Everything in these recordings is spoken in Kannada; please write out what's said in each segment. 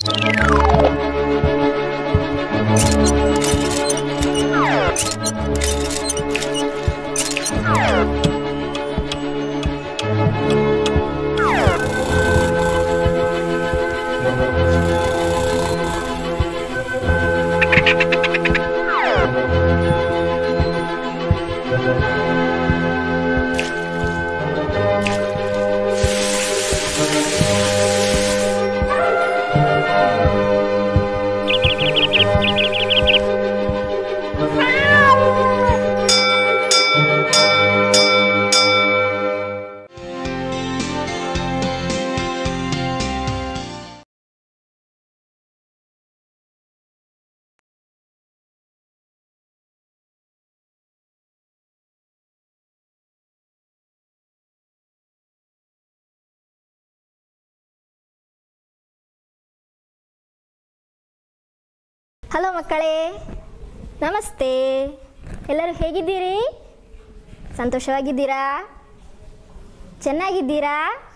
ಹಲೋ ಮಕ್ಕಳೇ ನಮಸ್ತೆ ಎಲ್ಲರೂ ಹೇಗಿದ್ದೀರಿ ಸಂತೋಷವಾಗಿದ್ದೀರಾ ಚೆನ್ನಾಗಿದ್ದೀರಾ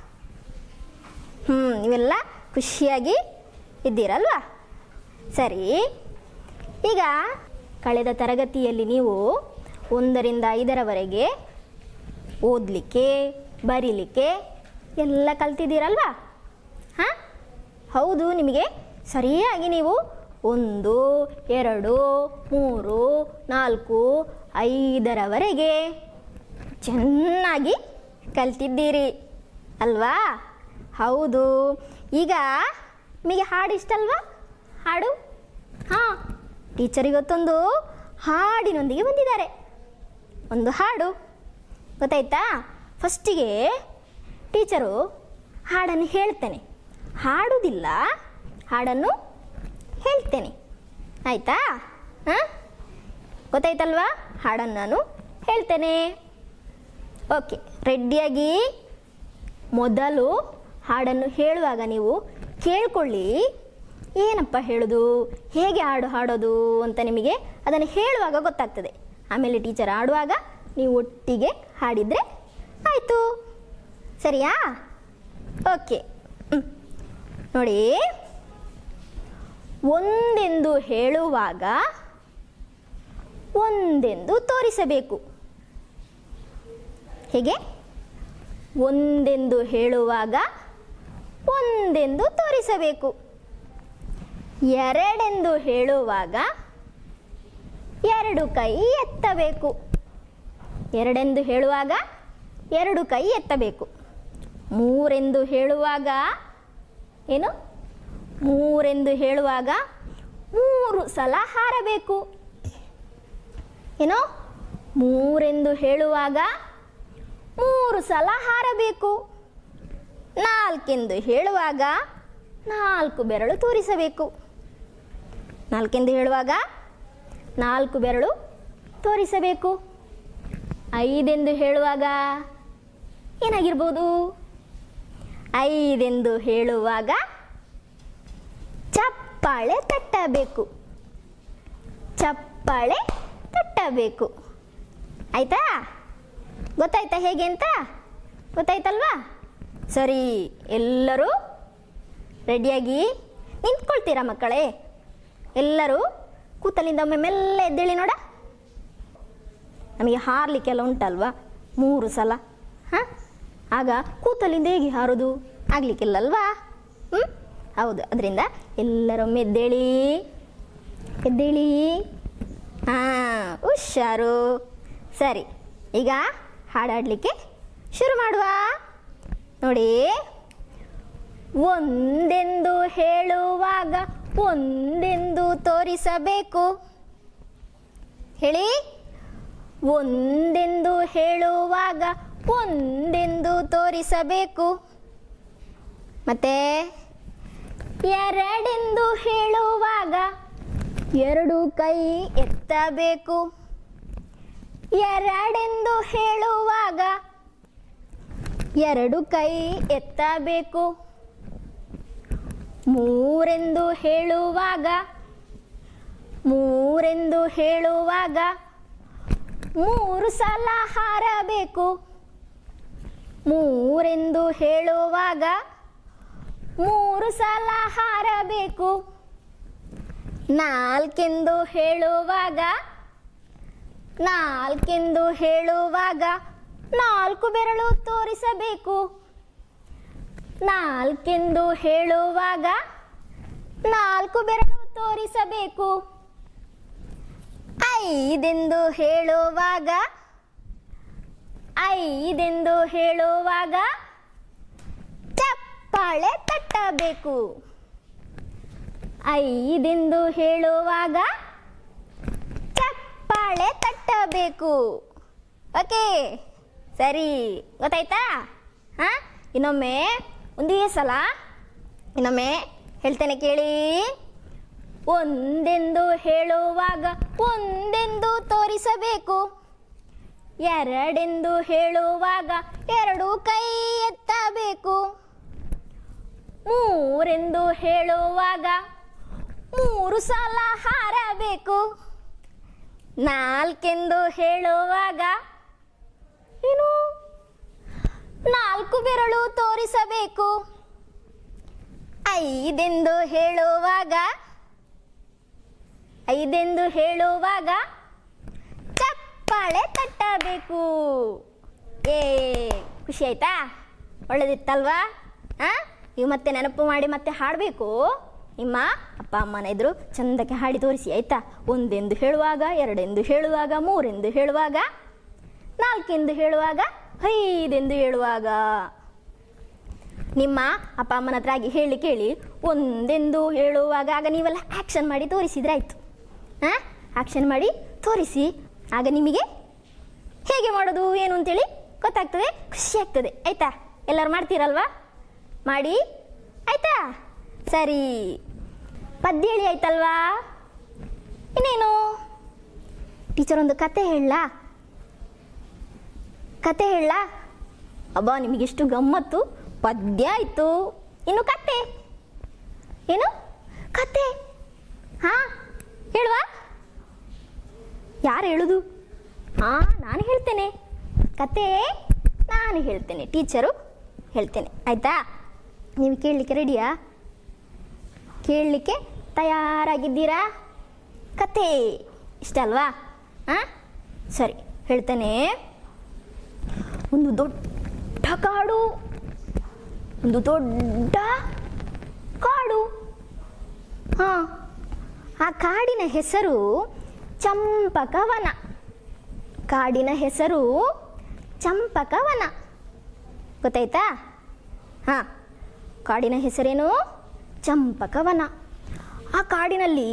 ಹ್ಞೂ ನೀವೆಲ್ಲ ಖುಷಿಯಾಗಿ ಇದ್ದೀರಲ್ವಾ ಸರಿ ಈಗ ಕಳೆದ ತರಗತಿಯಲ್ಲಿ ನೀವು ಒಂದರಿಂದ ಐದರವರೆಗೆ ಓದಲಿಕ್ಕೆ ಬರೀಲಿಕ್ಕೆ ಎಲ್ಲ ಕಲ್ತಿದ್ದೀರಲ್ವಾ ಹಾಂ ಹೌದು ನಿಮಗೆ ಸರಿಯಾಗಿ ನೀವು ಒಂದು ಎರಡು ಮೂರು ನಾಲ್ಕು ಐದರವರೆಗೆ ಚೆನ್ನಾಗಿ ಕಲ್ತಿದ್ದೀರಿ ಅಲ್ವಾ ಹೌದು ಈಗ ನಿಮಗೆ ಹಾಡು ಇಷ್ಟ ಅಲ್ವಾ ಹಾಡು ಹಾಂ ಟೀಚರ್ ಇವತ್ತೊಂದು ಹಾಡಿನೊಂದಿಗೆ ಬಂದಿದ್ದಾರೆ ಒಂದು ಹಾಡು ಗೊತ್ತಾಯ್ತಾ ಫಸ್ಟಿಗೆ ಟೀಚರು ಹಾಡನ್ನು ಹೇಳ್ತೇನೆ ಹಾಡುವುದಿಲ್ಲ ಹಾಡನ್ನು ಹೇಳ್ತೇನೆ ಆಯಿತಾ ಹಾಂ ಗೊತ್ತಾಯ್ತಲ್ವಾ ಹಾಡನ್ನು ನಾನು ಹೇಳ್ತೇನೆ ಓಕೆ ರೆಡಿಯಾಗಿ ಮೊದಲು ಹಾಡನ್ನು ಹೇಳುವಾಗ ನೀವು ಕೇಳ್ಕೊಳ್ಳಿ ಏನಪ್ಪ ಹೇಳೋದು ಹೇಗೆ ಹಾಡು ಹಾಡೋದು ಅಂತ ನಿಮಗೆ ಅದನ್ನು ಹೇಳುವಾಗ ಗೊತ್ತಾಗ್ತದೆ ಆಮೇಲೆ ಟೀಚರ್ ಹಾಡುವಾಗ ನೀವು ಒಟ್ಟಿಗೆ ಹಾಡಿದರೆ ಆಯಿತು ಸರಿಯಾ ಓಕೆ ಹ್ಮ್. ನೋಡಿ ಒಂದೆಂದು ಹೇಳುವಾಗ ಒಂದೆಂದು ತೋರಿಸಬೇಕು ಹೇಗೆ ಒಂದೆಂದು ಹೇಳುವಾಗ ಒಂದೆಂದು ತೋರಿಸಬೇಕು ಎರಡೆಂದು ಹೇಳುವಾಗ ಎರಡು ಕೈ ಎತ್ತಬೇಕು ಎರಡೆಂದು ಹೇಳುವಾಗ ಎರಡು ಕೈ ಎತ್ತಬೇಕು ಮೂರೆಂದು ಹೇಳುವಾಗ ಏನು ಮೂರೆಂದು ಹೇಳುವಾಗ ಮೂರು ಸಲ ಹಾರಬೇಕು ಏನೋ ಮೂರೆಂದು ಹೇಳುವಾಗ ಮೂರು ಸಲ ಹಾರಬೇಕು ನಾಲ್ಕೆಂದು ಹೇಳುವಾಗ ನಾಲ್ಕು ಬೆರಳು ತೋರಿಸಬೇಕು ನಾಲ್ಕೆಂದು ಹೇಳುವಾಗ ನಾಲ್ಕು ಬೆರಳು ತೋರಿಸಬೇಕು ಐದೆಂದು ಹೇಳುವಾಗ ಏನಾಗಿರ್ಬೋದು ಐದೆಂದು ಹೇಳುವಾಗ ಚಪ್ಪಾಳೆ ತಟ್ಟಬೇಕು ಚಪ್ಪಾಳೆ ತಟ್ಟಬೇಕು ಆಯ್ತಾ ಗೊತ್ತಾಯ್ತಾ ಹೇಗೆ ಅಂತ ಗೊತ್ತಾಯ್ತಲ್ವಾ ಸರಿ ಎಲ್ಲರೂ ರೆಡಿಯಾಗಿ ನಿಂತ್ಕೊಳ್ತೀರಾ ಮಕ್ಕಳೇ ಎಲ್ಲರೂ ಕೂತಲಿಂದ ಒಮ್ಮೆ ಮೆಲ್ಲ ಎದ್ದೇಳಿ ನೋಡ ನಮಗೆ ಹಾರಲಿಕ್ಕೆಲ್ಲ ಉಂಟಲ್ವಾ ಮೂರು ಸಲ ಹಾಂ ಆಗ ಕೂತಲಿಂದ ಹೇಗೆ ಹಾರೋದು ಆಗಲಿಕ್ಕಿಲ್ಲಲ್ವಾ ಹ್ಞೂ ಹೌದು ಅದರಿಂದ ಎಲ್ಲರೊಮ್ಮೆ ಎದ್ದೇಳಿ ಎದ್ದೇಳಿ ಹಾಂ ಹುಷಾರು ಸರಿ ಈಗ ಹಾಡಾಡಲಿಕ್ಕೆ ಶುರು ಮಾಡುವ ನೋಡಿ ಒಂದೆಂದು ಹೇಳುವಾಗ ಒಂದೆಂದು ತೋರಿಸಬೇಕು ಹೇಳಿ ಒಂದೆಂದು ಹೇಳುವಾಗ ಒಂದೆಂದು ತೋರಿಸಬೇಕು ಮತ್ತೆ ಎರಡೆಂದು ಹೇಳುವಾಗ ಎರಡು ಕೈ ಎತ್ತಬೇಕು ಎರಡೆಂದು ಹೇಳುವಾಗ ಎರಡು ಕೈ ಎತ್ತಬೇಕು ಮೂರೆಂದು ಹೇಳುವಾಗ ಮೂರೆಂದು ಹೇಳುವಾಗ ಮೂರು ಸಲ ಹಾರಬೇಕು ಮೂರೆಂದು ಹೇಳುವಾಗ ಮೂರು ಸಲ ಹಾರಬೇಕು ನಾಲ್ಕೆಂದು ಹೇಳುವಾಗ ನಾಲ್ಕೆಂದು ಹೇಳುವಾಗ ನಾಲ್ಕು ಬೆರಳು ತೋರಿಸಬೇಕು ನಾಲ್ಕೆಂದು ಹೇಳುವಾಗ ನಾಲ್ಕು ಬೆರಳು ತೋರಿಸಬೇಕು ಐದೆಂದು ಹೇಳುವಾಗ ಐದೆಂದು ಹೇಳುವಾಗ ಚಪ್ಪಾಳೆ ತಟ್ಟಬೇಕು ಐದೆಂದು ಹೇಳುವಾಗ ಚಪ್ಪಾಳೆ ತಟ್ಟಬೇಕು ಓಕೆ ಸರಿ ಗೊತ್ತಾಯ್ತಾ ಹಾ ಇನ್ನೊಮ್ಮೆ ಒಂದೇ ಸಲ ಇನ್ನೊಮ್ಮೆ ಹೇಳ್ತೇನೆ ಕೇಳಿ ಒಂದೆಂದು ಹೇಳುವಾಗ ಒಂದೆಂದು ತೋರಿಸಬೇಕು ಎರಡೆಂದು ಹೇಳುವಾಗ ಎರಡು ಕೈ ಎತ್ತಬೇಕು ಮೂರೆಂದು ಹೇಳುವಾಗ ಮೂರು ಸಲ ಹಾರಬೇಕು ನಾಲ್ಕೆಂದು ಹೇಳುವಾಗ ಏನು ನಾಲ್ಕು ಬೆರಳು ತೋರಿಸಬೇಕು ಐದೆಂದು ಹೇಳುವಾಗ ಐದೆಂದು ಹೇಳುವಾಗ ಚಪ್ಪಾಳೆ ತಟ್ಟಬೇಕು ಏ ಖುಷಿ ಆಯ್ತಾ ಒಳ್ಳೇದಿತ್ತಲ್ವಾ ಆ ನೀವು ಮತ್ತೆ ನೆನಪು ಮಾಡಿ ಮತ್ತೆ ಹಾಡಬೇಕು ನಿಮ್ಮ ಅಪ್ಪ ಅಮ್ಮನ ಎದುರು ಚಂದಕ್ಕೆ ಹಾಡಿ ತೋರಿಸಿ ಆಯ್ತಾ ಒಂದೆಂದು ಹೇಳುವಾಗ ಎರಡೆಂದು ಹೇಳುವಾಗ ಮೂರೆಂದು ಹೇಳುವಾಗ ನಾಲ್ಕೆಂದು ಹೇಳುವಾಗ ಐದೆಂದು ಹೇಳುವಾಗ ನಿಮ್ಮ ಅಪ್ಪ ಅಮ್ಮನ ಹತ್ರ ಆಗಿ ಹೇಳಿ ಕೇಳಿ ಒಂದೆಂದು ಹೇಳುವಾಗ ಆಗ ನೀವೆಲ್ಲ ಆ್ಯಕ್ಷನ್ ಮಾಡಿ ತೋರಿಸಿದ್ರೆ ಆಯಿತು ಹಾಂ ಆ್ಯಕ್ಷನ್ ಮಾಡಿ ತೋರಿಸಿ ಆಗ ನಿಮಗೆ ಹೇಗೆ ಮಾಡೋದು ಏನು ಅಂತೇಳಿ ಗೊತ್ತಾಗ್ತದೆ ಖುಷಿ ಆಗ್ತದೆ ಆಯ್ತಾ ಎಲ್ಲರೂ ಮಾಡ್ತೀರಲ್ವಾ ಮಾಡಿ ಆಯ್ತಾ ಸರಿ ಪದ್ಯ ಹೇಳಿ ಆಯ್ತಲ್ವಾ ಇನ್ನೇನು ಟೀಚರ್ ಒಂದು ಕತೆ ಹೇಳಲಾ ಕತೆ ಹೇಳ ಅಬ್ಬಾ ನಿಮಗೆಷ್ಟು ಗಮ್ಮತ್ತು ಪದ್ಯ ಆಯಿತು ಇನ್ನು ಕತೆ ಏನು ಕತೆ ಹಾ ಹೇಳುವ ಯಾರು ಹೇಳುದು ಹಾ ನಾನು ಹೇಳ್ತೇನೆ ಕತೆ ನಾನು ಹೇಳ್ತೇನೆ ಟೀಚರು ಹೇಳ್ತೇನೆ ಆಯ್ತಾ ನೀವು ಕೇಳಲಿಕ್ಕೆ ರೆಡಿಯಾ ಕೇಳಲಿಕ್ಕೆ ತಯಾರಾಗಿದ್ದೀರಾ ಕತೆ ಇಷ್ಟ ಅಲ್ವಾ ಹಾಂ ಸರಿ ಹೇಳ್ತೇನೆ ಒಂದು ದೊಡ್ಡ ಕಾಡು ಒಂದು ದೊಡ್ಡ ಕಾಡು ಹಾ ಆ ಕಾಡಿನ ಹೆಸರು ಚಂಪಕವನ ಕಾಡಿನ ಹೆಸರು ಚಂಪಕವನ ಗೊತ್ತಾಯ್ತಾ ಹಾ ಕಾಡಿನ ಹೆಸರೇನು ಚಂಪಕವನ ಆ ಕಾಡಿನಲ್ಲಿ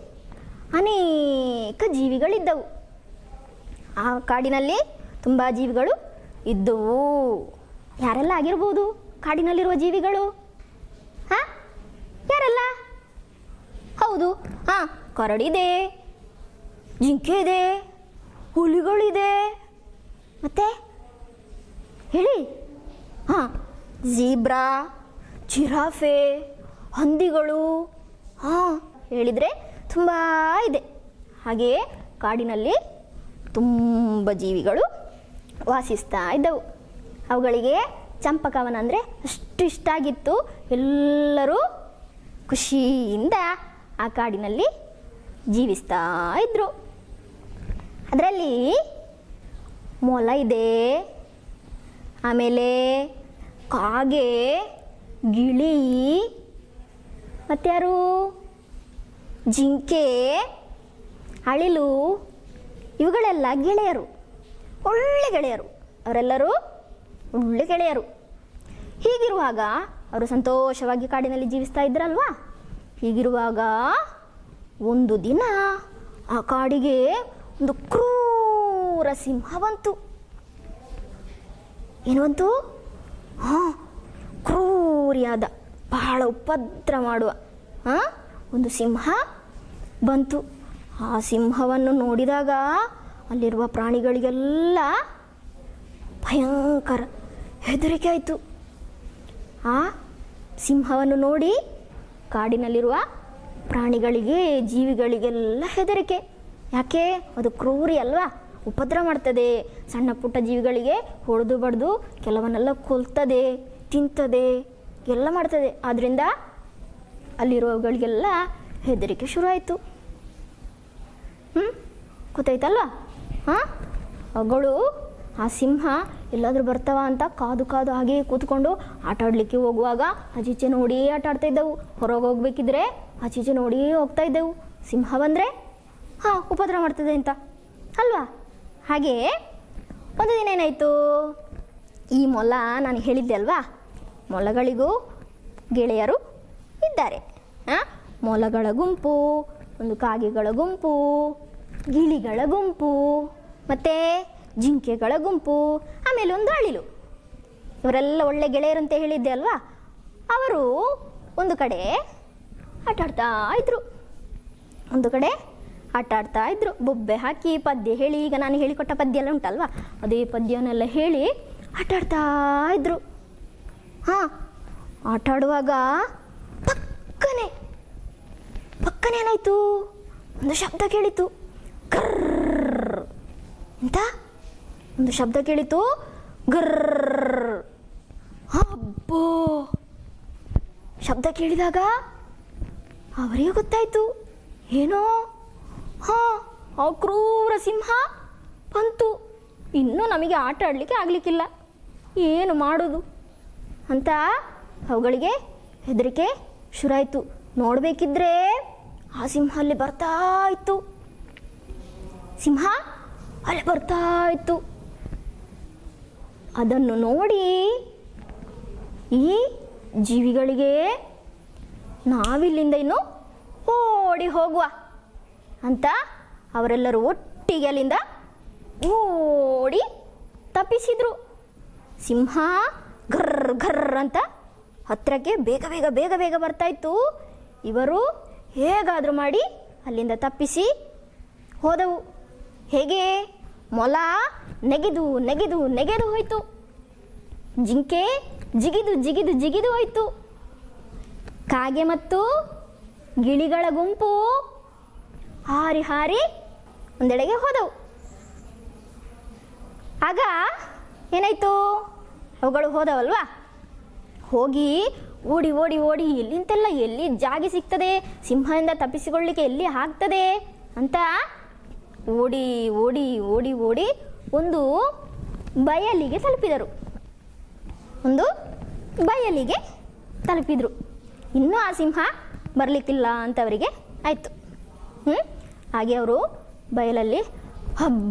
ಅನೇಕ ಜೀವಿಗಳಿದ್ದವು ಆ ಕಾಡಿನಲ್ಲಿ ತುಂಬ ಜೀವಿಗಳು ಇದ್ದವು ಯಾರೆಲ್ಲ ಆಗಿರ್ಬೋದು ಕಾಡಿನಲ್ಲಿರುವ ಜೀವಿಗಳು ಹಾ ಯಾರೆಲ್ಲ ಹೌದು ಹಾ ಕರಡಿದೆ ಜಿಂಕೆ ಇದೆ ಹುಲಿಗಳಿದೆ ಮತ್ತೆ ಹೇಳಿ ಹಾ ಜೀಬ್ರಾ ಜಿರಾಫೆ ಹಂದಿಗಳು ಹಾಂ ಹೇಳಿದರೆ ತುಂಬ ಇದೆ ಹಾಗೆಯೇ ಕಾಡಿನಲ್ಲಿ ತುಂಬ ಜೀವಿಗಳು ವಾಸಿಸ್ತಾ ಇದ್ದವು ಅವುಗಳಿಗೆ ಚಂಪಕವನ ಅಂದರೆ ಅಷ್ಟು ಇಷ್ಟ ಆಗಿತ್ತು ಎಲ್ಲರೂ ಖುಷಿಯಿಂದ ಆ ಕಾಡಿನಲ್ಲಿ ಜೀವಿಸ್ತಾ ಇದ್ರು ಅದರಲ್ಲಿ ಮೊಲ ಇದೆ ಆಮೇಲೆ ಕಾಗೆ ಗಿಳಿ ಮತ್ತಾರು ಜಿಂಕೆ ಅಳಿಲು ಇವುಗಳೆಲ್ಲ ಗೆಳೆಯರು ಒಳ್ಳೆ ಗೆಳೆಯರು ಅವರೆಲ್ಲರೂ ಒಳ್ಳೆ ಗೆಳೆಯರು ಹೀಗಿರುವಾಗ ಅವರು ಸಂತೋಷವಾಗಿ ಕಾಡಿನಲ್ಲಿ ಜೀವಿಸ್ತಾ ಇದ್ರಲ್ವಾ ಹೀಗಿರುವಾಗ ಒಂದು ದಿನ ಆ ಕಾಡಿಗೆ ಒಂದು ಕ್ರೂರ ಸಿಂಹ ಬಂತು ಏನು ಬಂತು ಹಾಂ ಕ್ರೂರಿಯಾದ ಬಹಳ ಉಪದ್ರ ಮಾಡುವ ಹಾಂ ಒಂದು ಸಿಂಹ ಬಂತು ಆ ಸಿಂಹವನ್ನು ನೋಡಿದಾಗ ಅಲ್ಲಿರುವ ಪ್ರಾಣಿಗಳಿಗೆಲ್ಲ ಭಯಂಕರ ಹೆದರಿಕೆ ಆಯಿತು ಆ ಸಿಂಹವನ್ನು ನೋಡಿ ಕಾಡಿನಲ್ಲಿರುವ ಪ್ರಾಣಿಗಳಿಗೆ ಜೀವಿಗಳಿಗೆಲ್ಲ ಹೆದರಿಕೆ ಯಾಕೆ ಅದು ಕ್ರೂರಿ ಅಲ್ವಾ ಉಪದ್ರ ಮಾಡ್ತದೆ ಸಣ್ಣ ಪುಟ್ಟ ಜೀವಿಗಳಿಗೆ ಹೊಡೆದು ಬಡ್ದು ಕೆಲವನ್ನೆಲ್ಲ ಕೊಲ್ತದೆ ತಿಂತದೆ ಎಲ್ಲ ಮಾಡ್ತದೆ ಆದ್ದರಿಂದ ಅಲ್ಲಿರುವವುಗಳಿಗೆಲ್ಲ ಹೆದರಿಕೆ ಶುರು ಆಯಿತು ಹ್ಞೂ ಗೊತ್ತಾಯ್ತಲ್ವ ಹಾಂ ಅವುಗಳು ಆ ಸಿಂಹ ಎಲ್ಲಾದರೂ ಬರ್ತಾವ ಅಂತ ಕಾದು ಕಾದು ಹಾಗೆ ಕೂತ್ಕೊಂಡು ಆಟ ಆಡಲಿಕ್ಕೆ ಹೋಗುವಾಗ ಆಚೀಚೆ ನೋಡಿ ಆಟ ಆಡ್ತಾ ಇದ್ದವು ಹೊರಗೆ ಹೋಗ್ಬೇಕಿದ್ರೆ ಆಚೀಚೆ ನೋಡಿ ಹೋಗ್ತಾ ಇದ್ದೆವು ಸಿಂಹ ಬಂದರೆ ಹಾಂ ಉಪದ್ರ ಮಾಡ್ತದೆ ಅಂತ ಅಲ್ವಾ ಹಾಗೆ ಒಂದು ದಿನ ಏನಾಯಿತು ಈ ಮೊಲ ನಾನು ಹೇಳಿದ್ದೆ ಅಲ್ವಾ ಮೊಲಗಳಿಗೂ ಗೆಳೆಯರು ಇದ್ದಾರೆ ಆ? ಮೊಲಗಳ ಗುಂಪು ಒಂದು ಕಾಗೆಗಳ ಗುಂಪು ಗಿಳಿಗಳ ಗುಂಪು ಮತ್ತು ಜಿಂಕೆಗಳ ಗುಂಪು ಆಮೇಲೆ ಒಂದು ಅಳಿಲು ಇವರೆಲ್ಲ ಒಳ್ಳೆ ಗೆಳೆಯರು ಅಂತ ಹೇಳಿದ್ದೆ ಅಲ್ವಾ ಅವರು ಒಂದು ಕಡೆ ಆಟ ಆಡ್ತಾ ಇದ್ರು ಒಂದು ಕಡೆ ಆಟ ಆಡ್ತಾ ಇದ್ರು ಬೊಬ್ಬೆ ಹಾಕಿ ಪದ್ಯ ಹೇಳಿ ಈಗ ನಾನು ಹೇಳಿಕೊಟ್ಟ ಪದ್ಯ ಎಲ್ಲ ಉಂಟಲ್ವಾ ಅದೇ ಪದ್ಯವನ್ನೆಲ್ಲ ಹೇಳಿ ಆಟ ಆಡ್ತಾ ಇದ್ರು ಹಾಂ ಆಟ ಆಡುವಾಗ ಪಕ್ಕನೆ ಪಕ್ಕನೆ ಏನಾಯ್ತು ಒಂದು ಶಬ್ದ ಕೇಳಿತು ಕರ್ರ್ ಎಂತ ಒಂದು ಶಬ್ದ ಕೇಳಿತು ಗರ್ರ್ ಅಬ್ಬೋ ಶಬ್ದ ಕೇಳಿದಾಗ ಅವರಿಗೆ ಗೊತ್ತಾಯ್ತು ಏನೋ ಹಾ ಆ ಕ್ರೂರ ಸಿಂಹ ಬಂತು ಇನ್ನೂ ನಮಗೆ ಆಟ ಆಡಲಿಕ್ಕೆ ಆಗಲಿಕ್ಕಿಲ್ಲ ಏನು ಮಾಡೋದು ಅಂತ ಅವುಗಳಿಗೆ ಹೆದರಿಕೆ ಶುರುವಾಯಿತು ನೋಡಬೇಕಿದ್ರೆ ಆ ಸಿಂಹ ಅಲ್ಲಿ ಬರ್ತಾ ಇತ್ತು ಸಿಂಹ ಅಲ್ಲಿ ಬರ್ತಾ ಇತ್ತು ಅದನ್ನು ನೋಡಿ ಈ ಜೀವಿಗಳಿಗೆ ನಾವಿಲ್ಲಿಂದ ಇನ್ನು ಓಡಿ ಹೋಗುವ ಅಂತ ಅವರೆಲ್ಲರೂ ಒಟ್ಟಿಗೆ ಅಲ್ಲಿಂದ ಓಡಿ ತಪ್ಪಿಸಿದ್ರು ಸಿಂಹ ಘರ್ರ್ ಘರ್ರ್ ಅಂತ ಹತ್ತಿರಕ್ಕೆ ಬೇಗ ಬೇಗ ಬೇಗ ಬೇಗ ಬರ್ತಾ ಇತ್ತು ಇವರು ಹೇಗಾದರೂ ಮಾಡಿ ಅಲ್ಲಿಂದ ತಪ್ಪಿಸಿ ಹೋದವು ಹೇಗೆ ಮೊಲ ನೆಗೆದು ನೆಗೆದು ನೆಗೆದು ಹೋಯಿತು ಜಿಂಕೆ ಜಿಗಿದು ಜಿಗಿದು ಜಿಗಿದು ಹೋಯಿತು ಕಾಗೆ ಮತ್ತು ಗಿಳಿಗಳ ಗುಂಪು ಹಾರಿ ಹಾರಿ ಒಂದೆಡೆಗೆ ಹೋದವು ಆಗ ಏನಾಯ್ತು ಅವುಗಳು ಹೋದವಲ್ವಾ ಹೋಗಿ ಓಡಿ ಓಡಿ ಓಡಿ ಎಲ್ಲಿಂತೆಲ್ಲ ಎಲ್ಲಿ ಜಾಗ ಸಿಗ್ತದೆ ಸಿಂಹದಿಂದ ತಪ್ಪಿಸಿಕೊಳ್ಳಿಕ್ಕೆ ಎಲ್ಲಿ ಆಗ್ತದೆ ಅಂತ ಓಡಿ ಓಡಿ ಓಡಿ ಓಡಿ ಒಂದು ಬಯಲಿಗೆ ತಲುಪಿದರು ಒಂದು ಬಯಲಿಗೆ ತಲುಪಿದರು ಇನ್ನೂ ಆ ಸಿಂಹ ಬರಲಿಕ್ಕಿಲ್ಲ ಅಂತ ಅವರಿಗೆ ಆಯಿತು ಹ್ಞೂ ಹಾಗೆ ಅವರು ಬಯಲಲ್ಲಿ ಹಬ್ಬ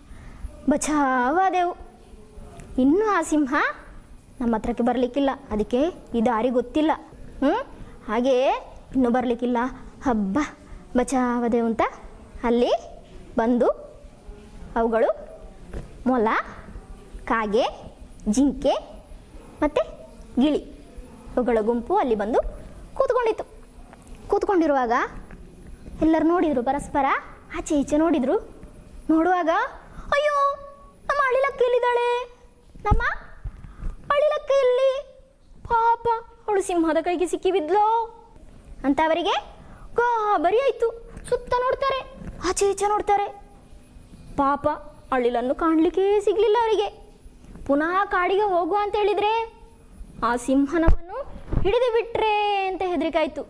ಬಚಾವಾದೆವು ಇನ್ನೂ ಆ ಸಿಂಹ ನಮ್ಮ ಹತ್ರಕ್ಕೆ ಬರಲಿಕ್ಕಿಲ್ಲ ಅದಕ್ಕೆ ಈ ದಾರಿ ಗೊತ್ತಿಲ್ಲ ಹ್ಞೂ ಹಾಗೆ ಇನ್ನೂ ಬರಲಿಕ್ಕಿಲ್ಲ ಹಬ್ಬ ಬಚಾವದೆವು ಅಂತ ಅಲ್ಲಿ ಬಂದು ಅವುಗಳು ಮೊಲ ಕಾಗೆ ಜಿಂಕೆ ಮತ್ತು ಗಿಳಿ ಅವುಗಳ ಗುಂಪು ಅಲ್ಲಿ ಬಂದು ಕೂತ್ಕೊಂಡಿತ್ತು ಕೂತ್ಕೊಂಡಿರುವಾಗ ಎಲ್ಲರೂ ನೋಡಿದರು ಪರಸ್ಪರ ಆಚೆ ಈಚೆ ನೋಡಿದರು ನೋಡುವಾಗ ಅಯ್ಯೋ ನಮ್ಮ ಅಳಿಲಕ್ಕ ಎಲ್ಲಿದ್ದಾಳೆ ನಮ್ಮ ಅಳಿಲಕ್ಕ ಎಲ್ಲಿ ಪಾಪ ಅವಳು ಸಿಂಹದ ಕೈಗೆ ಸಿಕ್ಕಿ ಬಿದ್ಲೋ ಅಂತ ಅವರಿಗೆ ಗಾಬರಿ ಆಯಿತು ಸುತ್ತ ನೋಡ್ತಾರೆ ಆಚೆ ಈಚೆ ನೋಡ್ತಾರೆ ಪಾಪ ಅಳಿಲನ್ನು ಕಾಣಲಿಕ್ಕೆ ಸಿಗಲಿಲ್ಲ ಅವರಿಗೆ ಪುನಃ ಕಾಡಿಗೆ ಹೋಗುವ ಅಂತ ಹೇಳಿದ್ರೆ ಆ ಸಿಂಹನವನ್ನು ಹಿಡಿದು ಬಿಟ್ರೆ ಅಂತ ಹೆದರಿಕೆ ಆಯಿತು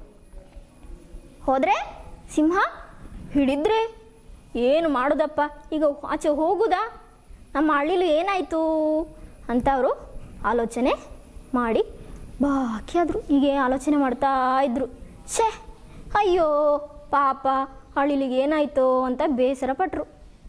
ಹೋದರೆ ಸಿಂಹ ಹಿಡಿದ್ರೆ ಏನು ಮಾಡೋದಪ್ಪ ಈಗ ಆಚೆ ಹೋಗುದಾ ನಮ್ಮ ಹಳ್ಳಿಲಿ ಏನಾಯಿತು ಅಂತ ಅವರು ಆಲೋಚನೆ ಮಾಡಿ ಬಾಕಿ ಆದರು ಹೀಗೆ ಆಲೋಚನೆ ಮಾಡ್ತಾ ಇದ್ರು ಛೇ ಅಯ್ಯೋ ಪಾಪ ಹಳ್ಳಿಲಿಗೆ ಏನಾಯಿತೋ ಅಂತ ಬೇಸರ ಪಟ್ಟರು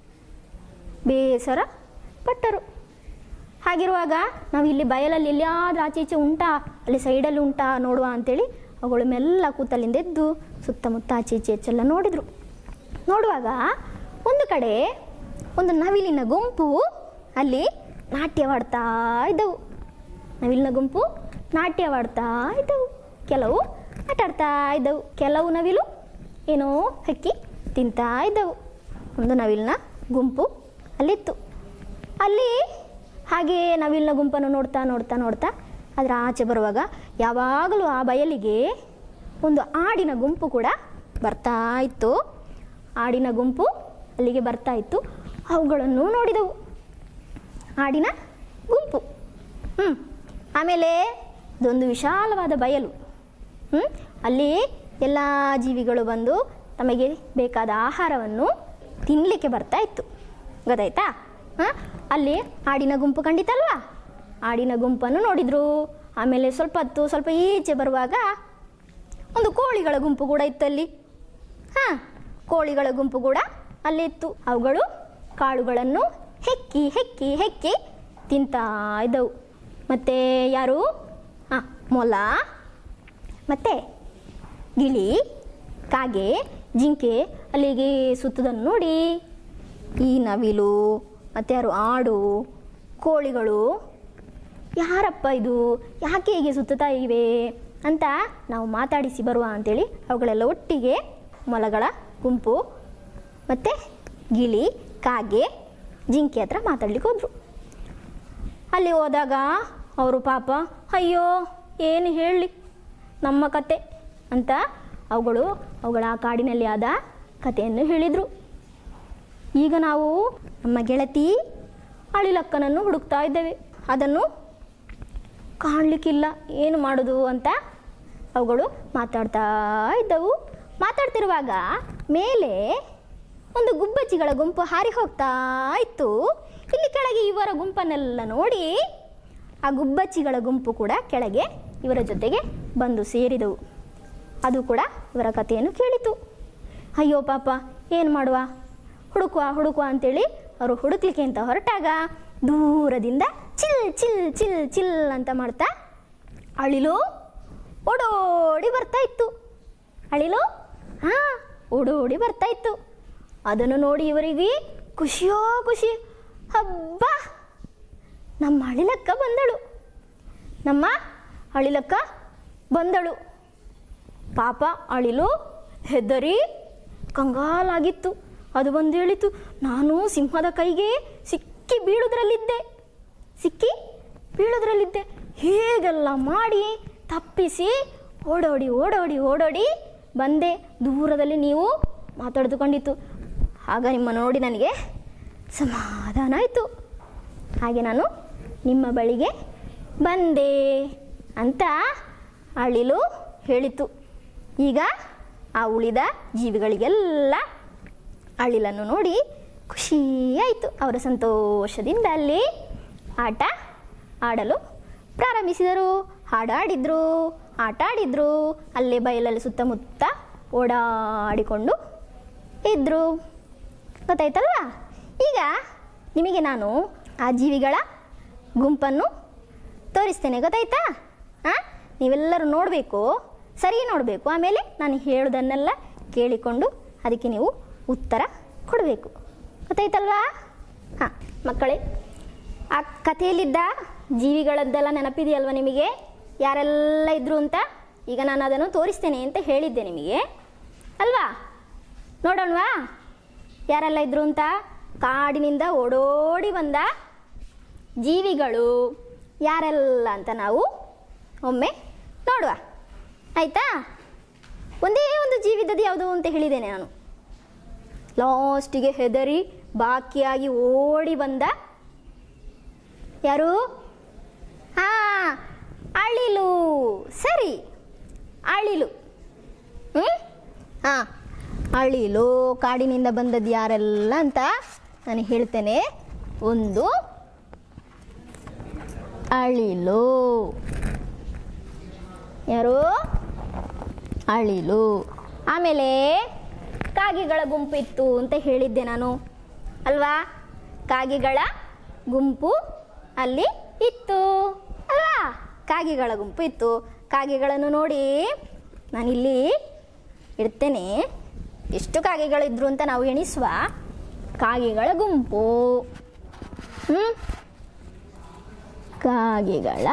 ಬೇಸರ ಪಟ್ಟರು ಹಾಗಿರುವಾಗ ನಾವು ಇಲ್ಲಿ ಬಯಲಲ್ಲಿ ಎಲ್ಲಿಯಾದ್ರೂ ಆಚೆ ಈಚೆ ಉಂಟಾ ಅಲ್ಲಿ ಸೈಡಲ್ಲಿ ಉಂಟಾ ನೋಡುವ ಅಂತೇಳಿ ಅವುಗಳು ಮೆಲ್ಲ ಕೂತಲ್ಲಿಂದ ಎದ್ದು ಸುತ್ತಮುತ್ತ ಆಚೆ ಈಚೆ ಹೆಚ್ಚೆಲ್ಲ ನೋಡಿದರು ನೋಡುವಾಗ ಒಂದು ಕಡೆ ಒಂದು ನವಿಲಿನ ಗುಂಪು ಅಲ್ಲಿ ನಾಟ್ಯವಾಡ್ತಾ ಇದ್ದವು ನವಿಲಿನ ಗುಂಪು ನಾಟ್ಯವಾಡ್ತಾ ಇದ್ದವು ಕೆಲವು ಆಟ ಆಡ್ತಾ ಇದ್ದವು ಕೆಲವು ನವಿಲು ಏನೋ ಹಕ್ಕಿ ತಿಂತಾ ಇದ್ದವು ಒಂದು ನವಿಲಿನ ಗುಂಪು ಅಲ್ಲಿತ್ತು ಅಲ್ಲಿ ಹಾಗೆ ನವಿಲಿನ ಗುಂಪನ್ನು ನೋಡ್ತಾ ನೋಡ್ತಾ ನೋಡ್ತಾ ಅದರ ಆಚೆ ಬರುವಾಗ ಯಾವಾಗಲೂ ಆ ಬಯಲಿಗೆ ಒಂದು ಆಡಿನ ಗುಂಪು ಕೂಡ ಬರ್ತಾ ಇತ್ತು ಆಡಿನ ಗುಂಪು ಅಲ್ಲಿಗೆ ಬರ್ತಾ ಇತ್ತು ಅವುಗಳನ್ನು ನೋಡಿದವು ಆಡಿನ ಗುಂಪು ಹ್ಞೂ ಆಮೇಲೆ ಅದೊಂದು ವಿಶಾಲವಾದ ಬಯಲು ಹ್ಮ್? ಅಲ್ಲಿ ಎಲ್ಲ ಜೀವಿಗಳು ಬಂದು ತಮಗೆ ಬೇಕಾದ ಆಹಾರವನ್ನು ತಿನ್ನಲಿಕ್ಕೆ ಬರ್ತಾ ಇತ್ತು ಗೊತ್ತಾಯ್ತಾ ಹಾಂ ಅಲ್ಲಿ ಆಡಿನ ಗುಂಪು ಕಂಡಿತಲ್ವಾ ಆಡಿನ ಗುಂಪನ್ನು ನೋಡಿದ್ರು ಆಮೇಲೆ ಸ್ವಲ್ಪ ಹೊತ್ತು ಸ್ವಲ್ಪ ಈಚೆ ಬರುವಾಗ ಒಂದು ಕೋಳಿಗಳ ಗುಂಪು ಕೂಡ ಇತ್ತು ಅಲ್ಲಿ ಹಾಂ ಕೋಳಿಗಳ ಗುಂಪು ಕೂಡ ಅಲ್ಲಿ ಇತ್ತು ಅವುಗಳು ಕಾಳುಗಳನ್ನು ಹೆಕ್ಕಿ ಹೆಕ್ಕಿ ಹೆಕ್ಕಿ ತಿಂತಾ ಇದ್ದವು ಮತ್ತು ಯಾರು ಹಾಂ ಮೊಲ ಮತ್ತು ಗಿಳಿ ಕಾಗೆ ಜಿಂಕೆ ಅಲ್ಲಿಗೆ ಸುತ್ತದನ್ನು ನೋಡಿ ಈ ನವಿಲು ಮತ್ತು ಯಾರು ಆಡು ಕೋಳಿಗಳು ಯಾರಪ್ಪ ಇದು ಯಾಕೆ ಹೀಗೆ ಸುತ್ತುತ್ತಾ ಇವೆ ಅಂತ ನಾವು ಮಾತಾಡಿಸಿ ಬರುವ ಅಂತೇಳಿ ಅವುಗಳೆಲ್ಲ ಒಟ್ಟಿಗೆ ಮೊಲಗಳ ಗುಂಪು ಮತ್ತು ಗಿಳಿ ಕಾಗೆ ಜಿಂಕೆ ಹತ್ರ ಮಾತಾಡ್ಲಿಕ್ಕೆ ಹೋದರು ಅಲ್ಲಿ ಹೋದಾಗ ಅವರು ಪಾಪ ಅಯ್ಯೋ ಏನು ಹೇಳಲಿ ನಮ್ಮ ಕತೆ ಅಂತ ಅವುಗಳು ಅವುಗಳ ಆ ಕಾಡಿನಲ್ಲಿ ಆದ ಕಥೆಯನ್ನು ಹೇಳಿದರು ಈಗ ನಾವು ನಮ್ಮ ಗೆಳತಿ ಅಳಿಲಕ್ಕನನ್ನು ಹುಡುಕ್ತಾ ಇದ್ದೇವೆ ಅದನ್ನು ಕಾಣಲಿಕ್ಕಿಲ್ಲ ಏನು ಮಾಡೋದು ಅಂತ ಅವುಗಳು ಮಾತಾಡ್ತಾ ಇದ್ದವು ಮಾತಾಡ್ತಿರುವಾಗ ಮೇಲೆ ಒಂದು ಗುಬ್ಬಚ್ಚಿಗಳ ಗುಂಪು ಹಾರಿ ಹೋಗ್ತಾ ಇತ್ತು ಇಲ್ಲಿ ಕೆಳಗೆ ಇವರ ಗುಂಪನ್ನೆಲ್ಲ ನೋಡಿ ಆ ಗುಬ್ಬಚ್ಚಿಗಳ ಗುಂಪು ಕೂಡ ಕೆಳಗೆ ಇವರ ಜೊತೆಗೆ ಬಂದು ಸೇರಿದವು ಅದು ಕೂಡ ಇವರ ಕಥೆಯನ್ನು ಕೇಳಿತು ಅಯ್ಯೋ ಪಾಪ ಏನು ಮಾಡುವ ಹುಡುಕುವ ಹುಡುಕುವ ಅಂತೇಳಿ ಅವರು ಹುಡುಕ್ಲಿಕ್ಕೆ ಅಂತ ಹೊರಟಾಗ ದೂರದಿಂದ ಚಿಲ್ ಚಿಲ್ ಚಿಲ್ ಚಿಲ್ ಅಂತ ಮಾಡ್ತಾ ಅಳಿಲು ಓಡೋಡಿ ಬರ್ತಾ ಇತ್ತು ಅಳಿಲು ಹಾ ಓಡೋಡಿ ಬರ್ತಾ ಇತ್ತು ಅದನ್ನು ನೋಡಿ ಇವರಿಗೆ ಖುಷಿಯೋ ಖುಷಿ ಹಬ್ಬ ನಮ್ಮ ಅಳಿಲಕ್ಕ ಬಂದಳು ನಮ್ಮ ಅಳಿಲಕ್ಕ ಬಂದಳು ಪಾಪ ಅಳಿಲು ಹೆದರಿ ಕಂಗಾಲಾಗಿತ್ತು ಅದು ಬಂದು ಹೇಳಿತು ನಾನು ಸಿಂಹದ ಕೈಗೆ ಸಿಕ್ಕಿ ಬೀಳುವುದರಲ್ಲಿದ್ದೆ ಸಿಕ್ಕಿ ಬೀಳೋದ್ರಲ್ಲಿದ್ದೆ ಹೇಗೆಲ್ಲ ಮಾಡಿ ತಪ್ಪಿಸಿ ಓಡೋಡಿ ಓಡೋಡಿ ಓಡೋಡಿ ಬಂದೆ ದೂರದಲ್ಲಿ ನೀವು ಮಾತಾಡಿದುಕೊಂಡಿತ್ತು ಆಗ ನಿಮ್ಮ ನೋಡಿ ನನಗೆ ಸಮಾಧಾನ ಆಯಿತು ಹಾಗೆ ನಾನು ನಿಮ್ಮ ಬಳಿಗೆ ಬಂದೆ ಅಂತ ಅಳಿಲು ಹೇಳಿತು ಈಗ ಆ ಉಳಿದ ಜೀವಿಗಳಿಗೆಲ್ಲ ಅಳಿಲನ್ನು ನೋಡಿ ಖುಷಿಯಾಯಿತು ಅವರ ಸಂತೋಷದಿಂದ ಅಲ್ಲಿ ಆಟ ಆಡಲು ಪ್ರಾರಂಭಿಸಿದರು ಹಾಡಾಡಿದ್ರು ಆಟ ಆಡಿದ್ರು ಅಲ್ಲೇ ಬಯಲಲ್ಲಿ ಸುತ್ತಮುತ್ತ ಓಡಾಡಿಕೊಂಡು ಇದ್ರು ಗೊತ್ತಾಯ್ತಲ್ವಾ ಈಗ ನಿಮಗೆ ನಾನು ಆ ಜೀವಿಗಳ ಗುಂಪನ್ನು ತೋರಿಸ್ತೇನೆ ಗೊತ್ತಾಯ್ತಾ ಹಾಂ ನೀವೆಲ್ಲರೂ ನೋಡಬೇಕು ಸರಿ ನೋಡಬೇಕು ಆಮೇಲೆ ನಾನು ಹೇಳೋದನ್ನೆಲ್ಲ ಕೇಳಿಕೊಂಡು ಅದಕ್ಕೆ ನೀವು ಉತ್ತರ ಕೊಡಬೇಕು ಗೊತ್ತಾಯ್ತಲ್ವಾ ಹಾಂ ಮಕ್ಕಳೇ ಆ ಕಥೆಯಲ್ಲಿದ್ದ ಜೀವಿಗಳದ್ದೆಲ್ಲ ನೆನಪಿದೆಯಲ್ವ ನಿಮಗೆ ಯಾರೆಲ್ಲ ಇದ್ರು ಅಂತ ಈಗ ನಾನು ಅದನ್ನು ತೋರಿಸ್ತೇನೆ ಅಂತ ಹೇಳಿದ್ದೆ ನಿಮಗೆ ಅಲ್ವಾ ನೋಡೋಣವಾ ಯಾರೆಲ್ಲ ಇದ್ರು ಅಂತ ಕಾಡಿನಿಂದ ಓಡೋಡಿ ಬಂದ ಜೀವಿಗಳು ಯಾರೆಲ್ಲ ಅಂತ ನಾವು ಒಮ್ಮೆ ನೋಡುವ ಆಯ್ತಾ ಒಂದೇ ಒಂದು ಜೀವಿದದ್ದು ಯಾವುದು ಅಂತ ಹೇಳಿದ್ದೇನೆ ನಾನು ಲಾಸ್ಟಿಗೆ ಹೆದರಿ ಬಾಕಿಯಾಗಿ ಓಡಿ ಬಂದ ಯಾರು ಹಾ ಅಳಿಲು ಸರಿ ಅಳಿಲು ಹ್ಞೂ ಹಾಂ ಅಳಿಲು ಕಾಡಿನಿಂದ ಬಂದದ್ದು ಯಾರೆಲ್ಲ ಅಂತ ನಾನು ಹೇಳ್ತೇನೆ ಒಂದು ಅಳಿಲು ಯಾರು ಅಳಿಲು ಆಮೇಲೆ ಕಾಗೆಗಳ ಗುಂಪು ಇತ್ತು ಅಂತ ಹೇಳಿದ್ದೆ ನಾನು ಅಲ್ವಾ ಕಾಗೆಗಳ ಗುಂಪು ಅಲ್ಲಿ ಇತ್ತು ಅಲ್ವಾ ಕಾಗೆಗಳ ಗುಂಪು ಇತ್ತು ಕಾಗೆಗಳನ್ನು ನೋಡಿ ನಾನಿಲ್ಲಿ ಇಡ್ತೇನೆ ಎಷ್ಟು ಕಾಗೆಗಳಿದ್ರು ಅಂತ ನಾವು ಎಣಿಸುವ ಕಾಗೆಗಳ ಗುಂಪು ಹ್ಞೂ ಕಾಗೆಗಳ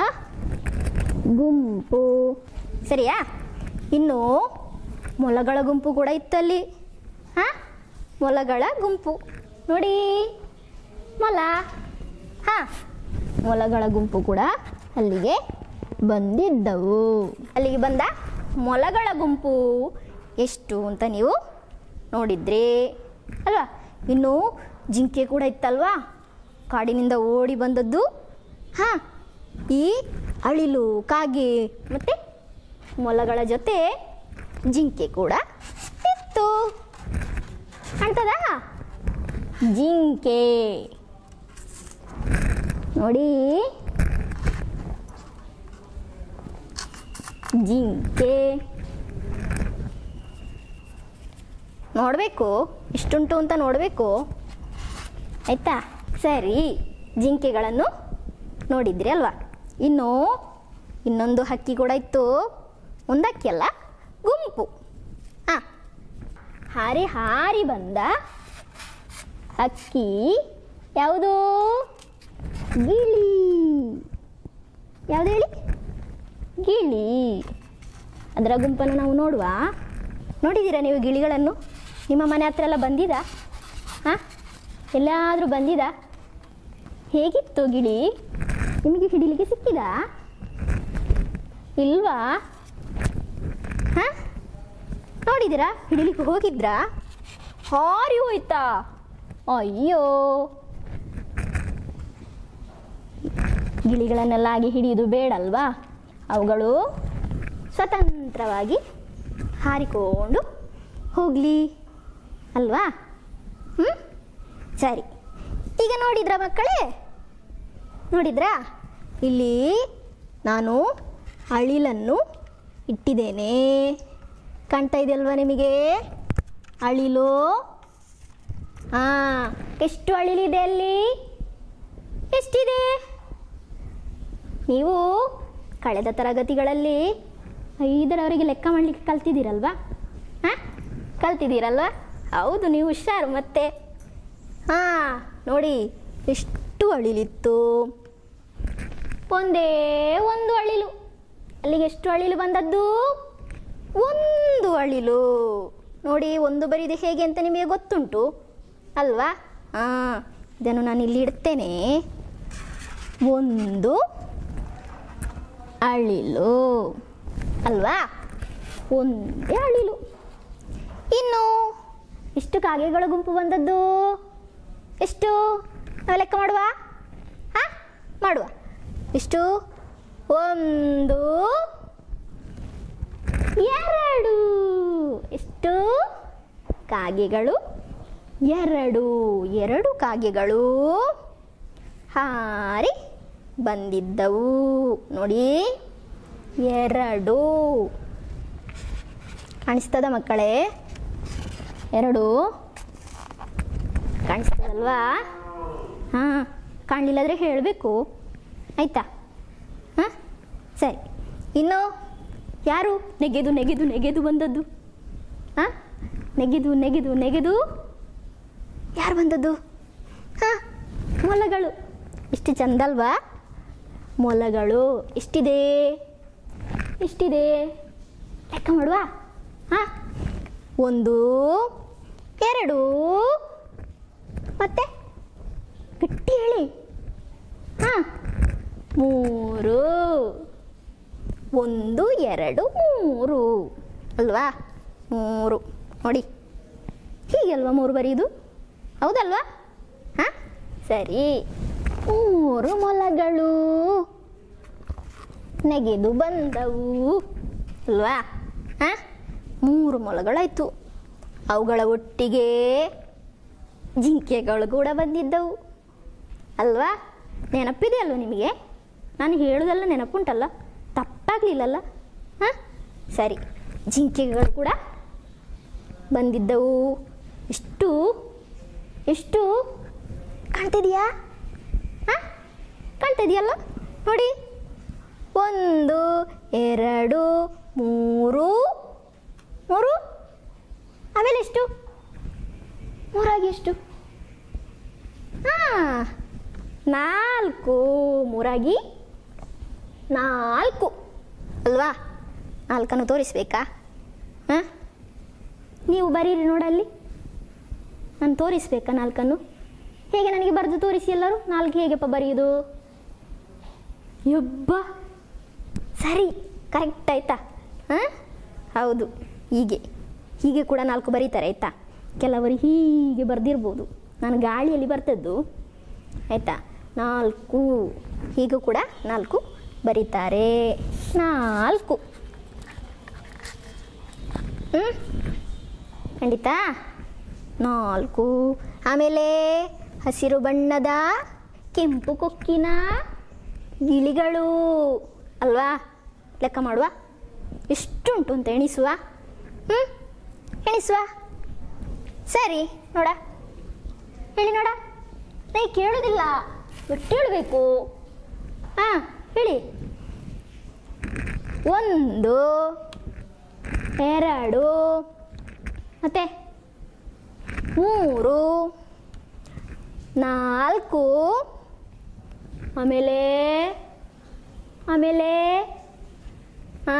ಗುಂಪು ಸರಿಯಾ ಇನ್ನು ಮೊಲಗಳ ಗುಂಪು ಕೂಡ ಇತ್ತಲ್ಲಿ ಹಾಂ ಮೊಲಗಳ ಗುಂಪು ನೋಡಿ ಮೊಲ ಹಾಂ ಮೊಲಗಳ ಗುಂಪು ಕೂಡ ಅಲ್ಲಿಗೆ ಬಂದಿದ್ದವು ಅಲ್ಲಿಗೆ ಬಂದ ಮೊಲಗಳ ಗುಂಪು ಎಷ್ಟು ಅಂತ ನೀವು ನೋಡಿದ್ರಿ ಅಲ್ವಾ ಇನ್ನು ಜಿಂಕೆ ಕೂಡ ಇತ್ತಲ್ವಾ ಕಾಡಿನಿಂದ ಓಡಿ ಬಂದದ್ದು ಹಾಂ ಈ ಅಳಿಲು ಕಾಗೆ ಮತ್ತು ಮೊಲಗಳ ಜೊತೆ ಜಿಂಕೆ ಕೂಡ ಇತ್ತು ಕಾಣ್ತದಾ ಜಿಂಕೆ ನೋಡಿ ಜಿಂಕೆ ನೋಡಬೇಕು ಇಷ್ಟುಂಟು ಅಂತ ನೋಡಬೇಕು ಆಯ್ತಾ ಸರಿ ಜಿಂಕೆಗಳನ್ನು ನೋಡಿದ್ರಿ ಅಲ್ವಾ ಇನ್ನು ಇನ್ನೊಂದು ಹಕ್ಕಿ ಕೂಡ ಇತ್ತು ಒಂದು ಹಕ್ಕಿ ಅಲ್ಲ ಗುಂಪು ಹಾಂ ಹಾರಿ ಹಾರಿ ಬಂದ ಹಕ್ಕಿ ಯಾವುದು ಗಿಳಿ ಯಾವುದು ಹೇಳಿ ಗಿಳಿ ಅದರ ಗುಂಪನ್ನು ನಾವು ನೋಡುವ ನೋಡಿದ್ದೀರಾ ನೀವು ಗಿಳಿಗಳನ್ನು ನಿಮ್ಮ ಮನೆ ಹತ್ರ ಎಲ್ಲ ಬಂದಿದ ಹಾಂ ಎಲ್ಲಾದರೂ ಬಂದಿದ ಹೇಗಿತ್ತು ಗಿಳಿ ನಿಮಗೆ ಹಿಡಿಲಿಕ್ಕೆ ಸಿಕ್ಕಿದ ಇಲ್ವಾ ಹಾಂ ನೋಡಿದ್ದೀರಾ ಹಿಡಿಲಿಕ್ಕೆ ಹೋಗಿದ್ರಾ ಹಾರಿ ಹೋಯ್ತಾ ಅಯ್ಯೋ ಗಿಳಿಗಳನ್ನೆಲ್ಲ ಆಗಿ ಹಿಡಿಯುವುದು ಬೇಡಲ್ವಾ ಅವುಗಳು ಸ್ವತಂತ್ರವಾಗಿ ಹಾರಿಕೊಂಡು ಹೋಗಲಿ ಅಲ್ವಾ ಹ್ಞೂ ಸರಿ ಈಗ ನೋಡಿದ್ರಾ ಮಕ್ಕಳೇ ನೋಡಿದ್ರಾ ಇಲ್ಲಿ ನಾನು ಅಳಿಲನ್ನು ಇಟ್ಟಿದ್ದೇನೆ ಕಾಣ್ತಾ ಇದೆಯಲ್ವಾ ನಿಮಗೆ ಅಳಿಲು ಹಾಂ ಎಷ್ಟು ಅಳಿಲಿದೆ ಅಲ್ಲಿ ಎಷ್ಟಿದೆ ನೀವು ಕಳೆದ ತರಗತಿಗಳಲ್ಲಿ ಐದರವರೆಗೆ ಲೆಕ್ಕ ಮಾಡಲಿಕ್ಕೆ ಕಲ್ತಿದ್ದೀರಲ್ವಾ ಹಾಂ ಕಲ್ತಿದ್ದೀರಲ್ವಾ ಹೌದು ನೀವು ಹುಷಾರು ಮತ್ತೆ ಹಾಂ ನೋಡಿ ಎಷ್ಟು ಅಳಿಲಿತ್ತು ಒಂದೇ ಒಂದು ಅಳಿಲು ಅಲ್ಲಿಗೆ ಎಷ್ಟು ಅಳಿಲು ಬಂದದ್ದು ಒಂದು ಅಳಿಲು ನೋಡಿ ಒಂದು ಬರಿದೆ ಹೇಗೆ ಅಂತ ನಿಮಗೆ ಗೊತ್ತುಂಟು ಅಲ್ವಾ ಹಾಂ ಇದನ್ನು ನಾನು ಇಲ್ಲಿ ಇಡ್ತೇನೆ ಒಂದು ಅಳಿಲು ಅಲ್ವಾ ಒಂದೇ ಅಳಿಲು ಇನ್ನು ಎಷ್ಟು ಕಾಗೆಗಳ ಗುಂಪು ಬಂದದ್ದು ಎಷ್ಟು ನಾವು ಲೆಕ್ಕ ಮಾಡುವ ಹಾ ಮಾಡುವ ಎಷ್ಟು ಒಂದು ಎರಡು ಎಷ್ಟು ಕಾಗೆಗಳು ಎರಡು ಎರಡು ಕಾಗೆಗಳು ಹಾರಿ ಬಂದಿದ್ದವು ನೋಡಿ ಎರಡು ಕಾಣಿಸ್ತದ ಮಕ್ಕಳೇ ಎರಡು ಕಾಣಿಸ್ತದಲ್ವಾ ಹಾಂ ಕಾಣಲಿಲ್ಲದ್ರೆ ಹೇಳಬೇಕು ಆಯಿತಾ ಹಾಂ ಸರಿ ಇನ್ನು ಯಾರು ನೆಗೆದು ನೆಗೆದು ನೆಗೆದು ಬಂದದ್ದು ಹಾಂ ನೆಗೆದು ನೆಗೆದು ನೆಗೆದು ಯಾರು ಬಂದದ್ದು ಹಾಂ ಮೊಲಗಳು ಎಷ್ಟು ಚಂದಲ್ವಾ ಮೊಲಗಳು ಎಷ್ಟಿದೆ ಎಷ್ಟಿದೆ ಲೆಕ್ಕ ಮಾಡುವ ಹಾಂ ಒಂದು ಎರಡು ಮತ್ತೆ ಗಟ್ಟಿ ಹೇಳಿ ಹಾಂ ಮೂರು ಒಂದು ಎರಡು ಮೂರು ಅಲ್ವಾ ಮೂರು ನೋಡಿ ಹೀಗೆ ಅಲ್ವಾ ಮೂರು ಬರೆಯುವುದು ಹೌದಲ್ವಾ ಹಾಂ ಸರಿ ಮೂರು ಮೊಲಗಳು ನೆಗೆದು ಬಂದವು ಅಲ್ವಾ ಹಾಂ ಮೂರು ಮೊಲಗಳಾಯಿತು ಅವುಗಳ ಒಟ್ಟಿಗೆ ಜಿಂಕೆಗಳು ಕೂಡ ಬಂದಿದ್ದವು ಅಲ್ವಾ ನೆನಪಿದೆ ಅಲ್ವ ನಿಮಗೆ ನಾನು ಹೇಳೋದೆಲ್ಲ ನೆನಪುಂಟಲ್ಲ ತಪ್ಪಾಗಲಿಲ್ಲಲ್ಲ ಹಾಂ ಸರಿ ಜಿಂಕೆಗಳು ಕೂಡ ಬಂದಿದ್ದವು ಎಷ್ಟು ಎಷ್ಟು ಕಾಣ್ತಿದೆಯಾ ಹಾಂ ಕಾಣ್ತಿದೆಯಲ್ಲ ನೋಡಿ ಒಂದು ಎರಡು ಮೂರು ಮೂರು ಆಮೇಲೆ ಎಷ್ಟು ಮೂರಾಗಿ ಎಷ್ಟು ಹಾಂ ನಾಲ್ಕು ಮೂರಾಗಿ ನಾಲ್ಕು ಅಲ್ವಾ ನಾಲ್ಕನ್ನು ತೋರಿಸ್ಬೇಕಾ ಹಾಂ ನೀವು ಬರೀರಿ ನೋಡಲ್ಲಿ ನಾನು ತೋರಿಸ್ಬೇಕಾ ನಾಲ್ಕನ್ನು ಹೇಗೆ ನನಗೆ ಬರೆದು ತೋರಿಸಿ ಎಲ್ಲರೂ ನಾಲ್ಕು ಹೇಗೆಪ್ಪ ಬರೆಯೋದು ಯಬ್ಬ ಸರಿ ಕರೆಕ್ಟ್ ಆಯ್ತಾ ಹಾಂ ಹೌದು ಹೀಗೆ ಹೀಗೆ ಕೂಡ ನಾಲ್ಕು ಬರೀತಾರೆ ಆಯಿತಾ ಕೆಲವರು ಹೀಗೆ ಬರೆದಿರ್ಬೋದು ನಾನು ಗಾಳಿಯಲ್ಲಿ ಬರ್ತದ್ದು ಆಯಿತಾ ನಾಲ್ಕು ಹೀಗೂ ಕೂಡ ನಾಲ್ಕು ಬರೀತಾರೆ ನಾಲ್ಕು ಹ್ಞೂ ಖಂಡಿತ ನಾಲ್ಕು ಆಮೇಲೆ ಹಸಿರು ಬಣ್ಣದ ಕೆಂಪು ಕೊಕ್ಕಿನ ಗಿಳಿಗಳು ಅಲ್ವಾ ಲೆಕ್ಕ ಮಾಡುವ ಎಷ್ಟುಂಟು ಅಂತ ಎಣಿಸುವ ಹ್ಞೂ ಎಣಿಸುವ ಸರಿ ನೋಡ ಹೇಳಿ ನೋಡ ನೈ ಕೇಳೋದಿಲ್ಲ ಒಟ್ಟು ಹೇಳಬೇಕು ಹಾಂ ಹೇಳಿ ಒಂದು ಎರಡು ಮತ್ತೆ ಮೂರು ನಾಲ್ಕು ಆಮೇಲೆ ಆಮೇಲೆ ಆ,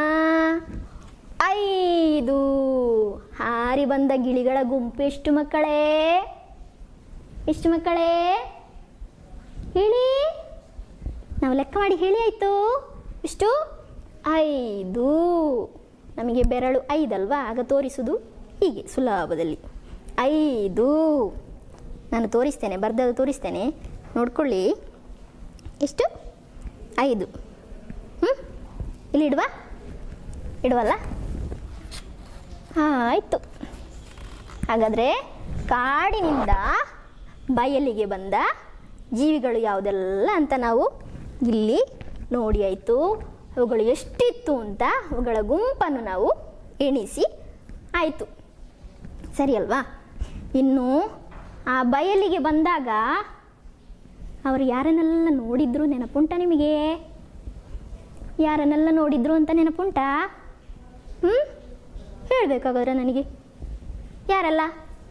ಐದು ಹಾರಿ ಬಂದ ಗಿಳಿಗಳ ಗುಂಪು ಎಷ್ಟು ಮಕ್ಕಳೇ ಎಷ್ಟು ಮಕ್ಕಳೇ ಹೇಳಿ ನಾವು ಲೆಕ್ಕ ಮಾಡಿ ಹೇಳಿ ಆಯಿತು ಎಷ್ಟು ಐದು ನಮಗೆ ಬೆರಳು ಐದಲ್ವಾ ಆಗ ತೋರಿಸುವುದು ಹೀಗೆ ಸುಲಭದಲ್ಲಿ ಐದು ನಾನು ತೋರಿಸ್ತೇನೆ ಬರ್ದದ್ದು ತೋರಿಸ್ತೇನೆ ನೋಡ್ಕೊಳ್ಳಿ ಎಷ್ಟು ಐದು ಹ್ಞೂ ಇಲ್ಲಿ ಇಡುವ ಇಡುವಲ್ಲ ಹಾಂ ಆಯಿತು ಹಾಗಾದರೆ ಕಾಡಿನಿಂದ ಬಯಲಿಗೆ ಬಂದ ಜೀವಿಗಳು ಯಾವುದೆಲ್ಲ ಅಂತ ನಾವು ಇಲ್ಲಿ ನೋಡಿ ಆಯಿತು ಅವುಗಳು ಎಷ್ಟಿತ್ತು ಅಂತ ಅವುಗಳ ಗುಂಪನ್ನು ನಾವು ಎಣಿಸಿ ಆಯಿತು ಸರಿ ಅಲ್ವಾ ಇನ್ನು ಆ ಬಯಲಿಗೆ ಬಂದಾಗ ಅವರು ಯಾರನ್ನೆಲ್ಲ ನೋಡಿದ್ರು ನೆನಪುಂಟ ನಿಮಗೆ ಯಾರನ್ನೆಲ್ಲ ನೋಡಿದ್ರು ಅಂತ ನೆನಪುಂಟಾ ಹ್ಞೂ ಹೇಳಬೇಕಾಗಾದ್ರೆ ನನಗೆ ಯಾರಲ್ಲ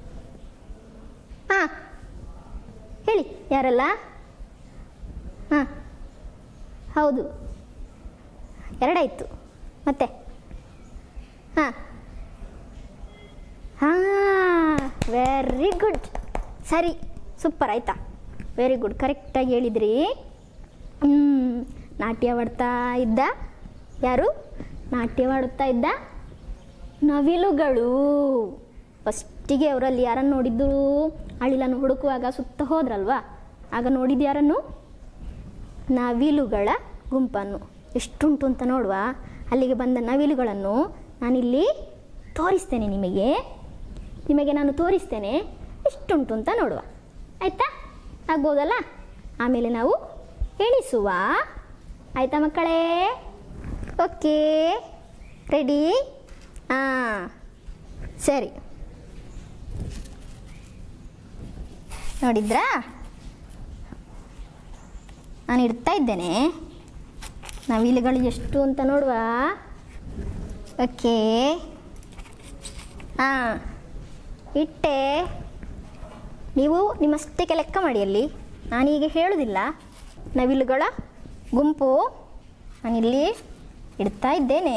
ಹಾಂ ಹೇಳಿ ಯಾರಲ್ಲ ಹಾಂ ಹೌದು ಎರಡಾಯಿತು ಮತ್ತೆ ಹಾಂ ಹಾಂ ವೆರಿ ಗುಡ್ ಸರಿ ಸೂಪರ್ ಆಯ್ತಾ ವೆರಿ ಗುಡ್ ಕರೆಕ್ಟಾಗಿ ಹೇಳಿದ್ರಿ ಹ್ಮ್, ನಾಟ್ಯವಾಡ್ತಾ ಇದ್ದ ಯಾರು ನಾಟ್ಯವಾಡುತ್ತಾ ಇದ್ದ ನವಿಲುಗಳು ಫಸ್ಟಿಗೆ ಅವರಲ್ಲಿ ಯಾರನ್ನು ನೋಡಿದ್ದು ಅಳಿಲನ್ನು ಹುಡುಕುವಾಗ ಸುತ್ತ ಹೋದ್ರಲ್ವಾ ಆಗ ನೋಡಿದ್ದು ಯಾರನ್ನು ನವಿಲುಗಳ ಗುಂಪನ್ನು ಎಷ್ಟುಂಟು ಅಂತ ನೋಡುವ ಅಲ್ಲಿಗೆ ಬಂದ ನವಿಲುಗಳನ್ನು ನಾನಿಲ್ಲಿ ತೋರಿಸ್ತೇನೆ ನಿಮಗೆ ನಿಮಗೆ ನಾನು ತೋರಿಸ್ತೇನೆ ಎಷ್ಟುಂಟು ಅಂತ ನೋಡುವ ಆಯಿತಾ ಆಗ್ಬೋದಲ್ಲ ಆಮೇಲೆ ನಾವು ಎಣಿಸುವ ಆಯಿತಾ ಮಕ್ಕಳೇ ಓಕೆ ರೆಡಿ ಹಾಂ ಸರಿ ನೋಡಿದ್ರಾ ನಾನು ಇಡ್ತಾ ಇದ್ದೇನೆ ನವಿಲುಗಳು ಎಷ್ಟು ಅಂತ ನೋಡುವ ಓಕೆ ಹಾಂ ಇಟ್ಟೆ ನೀವು ನಿಮ್ಮಷ್ಟಕ್ಕೆ ಲೆಕ್ಕ ಮಾಡಿ ಅಲ್ಲಿ ನಾನೀಗ ಹೇಳೋದಿಲ್ಲ ನವಿಲುಗಳ ಗುಂಪು ನಾನಿಲ್ಲಿ ಇಡ್ತಾ ಇದ್ದೇನೆ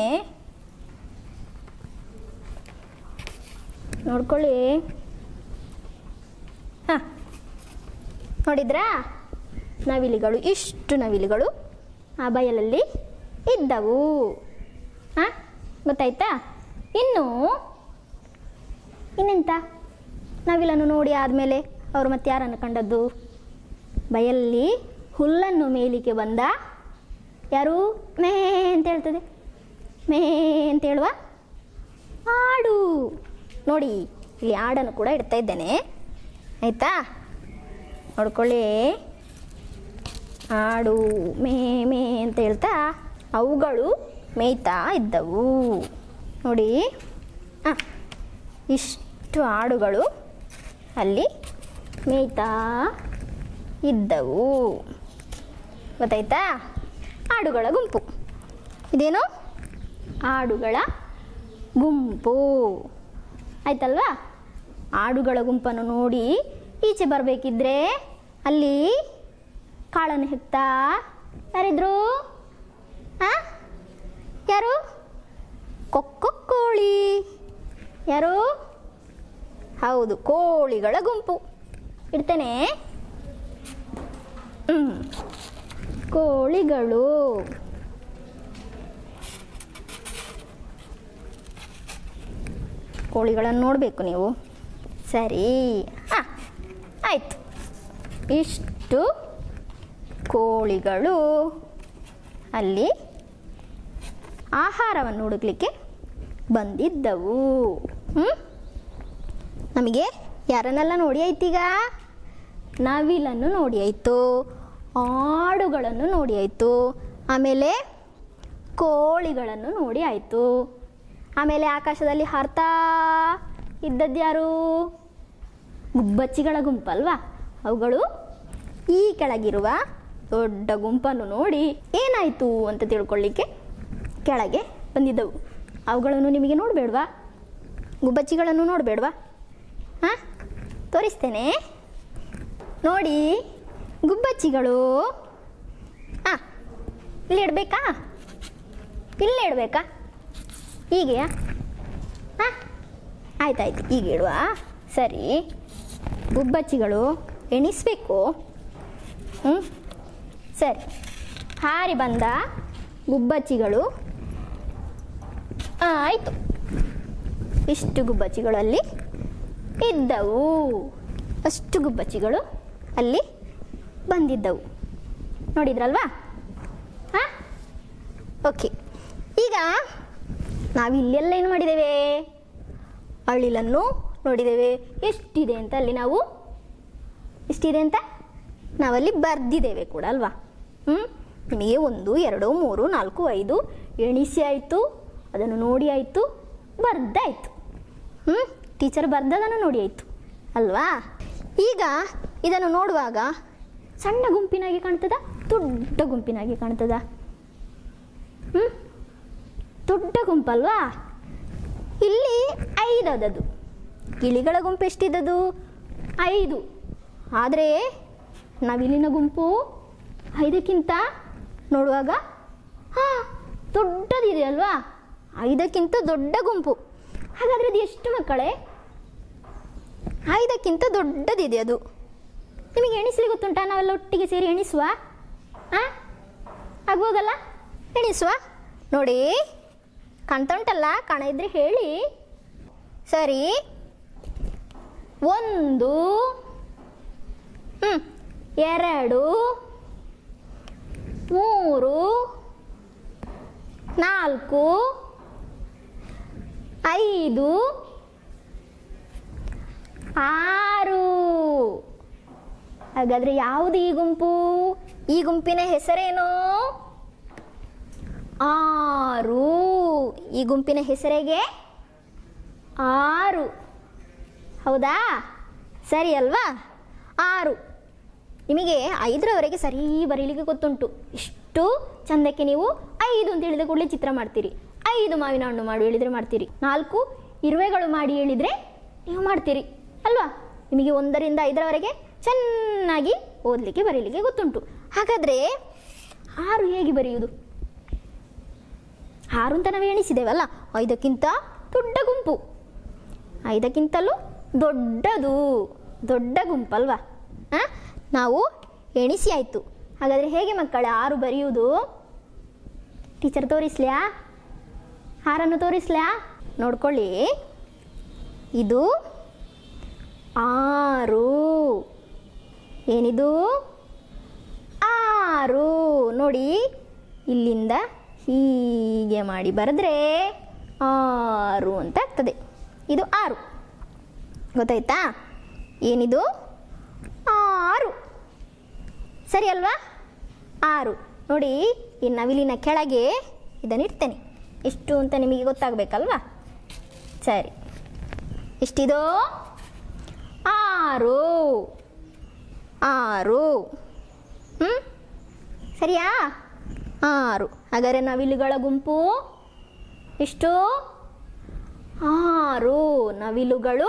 ನೋಡ್ಕೊಳ್ಳಿ ಹಾಂ ನೋಡಿದ್ರಾ ನವಿಲುಗಳು ಇಷ್ಟು ನವಿಲುಗಳು ಆ ಬಯಲಲ್ಲಿ ಇದ್ದವು ಹಾಂ ಗೊತ್ತಾಯ್ತಾ ಇನ್ನು ಇನ್ನೆಂತ ನವಿಲನ್ನು ನೋಡಿ ಆದಮೇಲೆ ಅವರು ಮತ್ತೆ ಯಾರನ್ನು ಕಂಡದ್ದು ಬಯಲಲ್ಲಿ ಹುಲ್ಲನ್ನು ಮೇಲಿಕ್ಕೆ ಬಂದ ಯಾರು ಮೇ ಅಂತ ಹೇಳ್ತದೆ ಮೇ ಅಂತ ಹೇಳುವ ಆಡು ನೋಡಿ ಇಲ್ಲಿ ಆಡನ್ನು ಕೂಡ ಇಡ್ತಾ ಇದ್ದೇನೆ ಆಯಿತಾ ನೋಡ್ಕೊಳ್ಳಿ ಆಡು ಮೇ ಮೇ ಅಂತ ಹೇಳ್ತಾ ಅವುಗಳು ಮೇಯ್ತಾ ಇದ್ದವು ನೋಡಿ ಹಾಂ ಇಷ್ಟು ಆಡುಗಳು ಅಲ್ಲಿ ಮೇಯ್ತಾ ಇದ್ದವು ಗೊತ್ತಾಯ್ತಾ ಆಡುಗಳ ಗುಂಪು ಇದೇನು ಆಡುಗಳ ಗುಂಪು ಆಯ್ತಲ್ವಾ ಆಡುಗಳ ಗುಂಪನ್ನು ನೋಡಿ ಈಚೆ ಬರಬೇಕಿದ್ರೆ ಅಲ್ಲಿ ಕಾಳನ್ನು ಹೆಕ್ತಾ ಯಾರಿದ್ರು ಹಾಂ ಯಾರು ಕೊಕ್ಕೊ ಕೋಳಿ ಯಾರು ಹೌದು ಕೋಳಿಗಳ ಗುಂಪು ಇಡ್ತೇನೆ ಹ್ಮ್. ಕೋಳಿಗಳು ಕೋಳಿಗಳನ್ನು ನೋಡಬೇಕು ನೀವು ಸರಿ ಹಾಂ ಆಯಿತು ಇಷ್ಟು ಕೋಳಿಗಳು ಅಲ್ಲಿ ಆಹಾರವನ್ನು ಹುಡುಕ್ಲಿಕ್ಕೆ ಬಂದಿದ್ದವು ಹ್ಮ್? ನಮಗೆ ಯಾರನ್ನೆಲ್ಲ ನೋಡಿ ಆಯ್ತೀಗ ನವಿಲನ್ನು ನೋಡಿ ಆಯಿತು ಆಡುಗಳನ್ನು ನೋಡಿ ಆಯಿತು ಆಮೇಲೆ ಕೋಳಿಗಳನ್ನು ನೋಡಿ ಆಯಿತು ಆಮೇಲೆ ಆಕಾಶದಲ್ಲಿ ಹಾರ್ತಾ ಇದ್ದದ್ದು ಯಾರು ಗುಬ್ಬಚ್ಚಿಗಳ ಗುಂಪಲ್ವಾ ಅವುಗಳು ಈ ಕೆಳಗಿರುವ ದೊಡ್ಡ ಗುಂಪನ್ನು ನೋಡಿ ಏನಾಯಿತು ಅಂತ ತಿಳ್ಕೊಳ್ಳಿಕ್ಕೆ ಕೆಳಗೆ ಬಂದಿದ್ದವು ಅವುಗಳನ್ನು ನಿಮಗೆ ನೋಡಬೇಡ್ವಾ ಗುಬ್ಬಚ್ಚಿಗಳನ್ನು ನೋಡಬೇಡ್ವಾ ಹಾಂ ತೋರಿಸ್ತೇನೆ ನೋಡಿ ಗುಬ್ಬಚ್ಚಿಗಳು ಹಾಂ ಇಲ್ಲಿ ಇಡಬೇಕಾ ಇಲ್ಲೇ ಇಡಬೇಕಾ ಹೀಗೆಯಾ ಹಾಂ ಆಯ್ತಾಯ್ತು ಈಗ ಇಡುವ ಸರಿ ಗುಬ್ಬಚ್ಚಿಗಳು ಎಣಿಸ್ಬೇಕು ಹ್ಞೂ ಸರಿ ಹಾರಿ ಬಂದ ಗುಬ್ಬಚ್ಚಿಗಳು ಹಾಂ ಆಯಿತು ಇಷ್ಟು ಗುಬ್ಬಚ್ಚಿಗಳು ಅಲ್ಲಿ ಇದ್ದವು ಅಷ್ಟು ಗುಬ್ಬಚ್ಚಿಗಳು ಅಲ್ಲಿ ಬಂದಿದ್ದವು ನೋಡಿದ್ರಲ್ವಾ ಹಾಂ ಓಕೆ ಈಗ ನಾವು ಇಲ್ಲೆಲ್ಲ ಏನು ಮಾಡಿದ್ದೇವೆ ಅಳಿಲನ್ನು ನೋಡಿದ್ದೇವೆ ಎಷ್ಟಿದೆ ಅಂತ ಅಲ್ಲಿ ನಾವು ಎಷ್ಟಿದೆ ಅಂತ ನಾವಲ್ಲಿ ಬರ್ದಿದ್ದೇವೆ ಕೂಡ ಅಲ್ವಾ ಹ್ಞೂ ನಿಮಗೆ ಒಂದು ಎರಡು ಮೂರು ನಾಲ್ಕು ಐದು ಎಣಿಸಿ ಆಯಿತು ಅದನ್ನು ನೋಡಿ ಆಯಿತು ಬರ್ದಾಯಿತು ಹ್ಞೂ ಟೀಚರ್ ಬರ್ದದನ್ನು ನೋಡಿ ಆಯಿತು ಅಲ್ವಾ ಈಗ ಇದನ್ನು ನೋಡುವಾಗ ಸಣ್ಣ ಗುಂಪಿನಾಗಿ ಕಾಣ್ತದ ದೊಡ್ಡ ಗುಂಪಿನಾಗಿ ಕಾಣ್ತದ ಹ್ಞೂ ದೊಡ್ಡ ಗುಂಪಲ್ವಾ ಇಲ್ಲಿ ಐದದದು ಗಿಳಿಗಳ ಗುಂಪು ಎಷ್ಟಿದ್ದದು ಐದು ಆದರೆ ನವಿಲಿನ ಗುಂಪು ಐದಕ್ಕಿಂತ ನೋಡುವಾಗ ಹಾಂ ದೊಡ್ಡದಿದೆ ಅಲ್ವಾ ಐದಕ್ಕಿಂತ ದೊಡ್ಡ ಗುಂಪು ಹಾಗಾದರೆ ಅದು ಎಷ್ಟು ಮಕ್ಕಳೇ ಐದಕ್ಕಿಂತ ದೊಡ್ಡದಿದೆ ಅದು ನಿಮಗೆ ಎಣಿಸ್ಲಿಕ್ಕೆ ಗೊತ್ತುಂಟಾ ನಾವೆಲ್ಲ ಒಟ್ಟಿಗೆ ಸೇರಿ ಎಣಿಸುವ ಹಾಂ ಆಗ್ಬೋದಲ್ಲ ಎಣಿಸುವ ನೋಡಿ ಕಾಣ್ತಾ ಉಂಟಲ್ಲ ಕಾಣ ಇದ್ರೆ ಹೇಳಿ ಸರಿ ಒಂದು ಹ್ಞೂ ಎರಡು ಮೂರು ನಾಲ್ಕು ಐದು ಆರು ಹಾಗಾದ್ರೆ ಯಾವುದು ಈ ಗುಂಪು ಈ ಗುಂಪಿನ ಹೆಸರೇನು ಆರು ಈ ಗುಂಪಿನ ಹೆಸರಿಗೆ ಆರು ಹೌದಾ ಸರಿ ಅಲ್ವಾ ಆರು ನಿಮಗೆ ಐದರವರೆಗೆ ಸರಿ ಬರೀಲಿಕ್ಕೆ ಗೊತ್ತುಂಟು ಇಷ್ಟು ಚಂದಕ್ಕೆ ನೀವು ಐದು ಅಂತ ಹೇಳಿದ ಕೂಡಲೇ ಚಿತ್ರ ಮಾಡ್ತೀರಿ ಐದು ಮಾವಿನ ಹಣ್ಣು ಮಾಡಿ ಹೇಳಿದರೆ ಮಾಡ್ತೀರಿ ನಾಲ್ಕು ಇರುವೆಗಳು ಮಾಡಿ ಹೇಳಿದರೆ ನೀವು ಮಾಡ್ತೀರಿ ಅಲ್ವಾ ನಿಮಗೆ ಒಂದರಿಂದ ಐದರವರೆಗೆ ಚೆನ್ನಾಗಿ ಓದಲಿಕ್ಕೆ ಬರೀಲಿಕ್ಕೆ ಗೊತ್ತುಂಟು ಹಾಗಾದರೆ ಆರು ಹೇಗೆ ಬರೆಯುವುದು ಆರು ಅಂತ ನಾವು ಎಣಿಸಿದ್ದೇವಲ್ಲ ಐದಕ್ಕಿಂತ ದೊಡ್ಡ ಗುಂಪು ಐದಕ್ಕಿಂತಲೂ ದೊಡ್ಡದು ದೊಡ್ಡ ಗುಂಪಲ್ವಾ ಹಾಂ ನಾವು ಎಣಿಸಿ ಆಯಿತು ಹಾಗಾದರೆ ಹೇಗೆ ಮಕ್ಕಳೇ ಆರು ಬರೆಯುವುದು ಟೀಚರ್ ತೋರಿಸ್ಲ್ಯಾ ಹಾರನ್ನು ತೋರಿಸ್ಲ್ಯಾ ನೋಡ್ಕೊಳ್ಳಿ ಇದು ಆರು ಏನಿದು ಆರು ನೋಡಿ ಇಲ್ಲಿಂದ ಹೀಗೆ ಮಾಡಿ ಬರೆದ್ರೆ ಆರು ಅಂತ ಆಗ್ತದೆ ಇದು ಆರು ಗೊತ್ತಾಯ್ತಾ ಏನಿದು ಆರು ಸರಿ ಅಲ್ವಾ ಆರು ನೋಡಿ ಈ ನವಿಲಿನ ಕೆಳಗೆ ಇದನ್ನು ಇಡ್ತೇನೆ ಎಷ್ಟು ಅಂತ ನಿಮಗೆ ಗೊತ್ತಾಗಬೇಕಲ್ವಾ ಸರಿ ಎಷ್ಟಿದು ಆರು ಆರು ಹ್ಞೂ ಸರಿಯಾ ಆರು ಹಾಗಾದರೆ ನವಿಲುಗಳ ಗುಂಪು ಎಷ್ಟು ಆರು ನವಿಲುಗಳು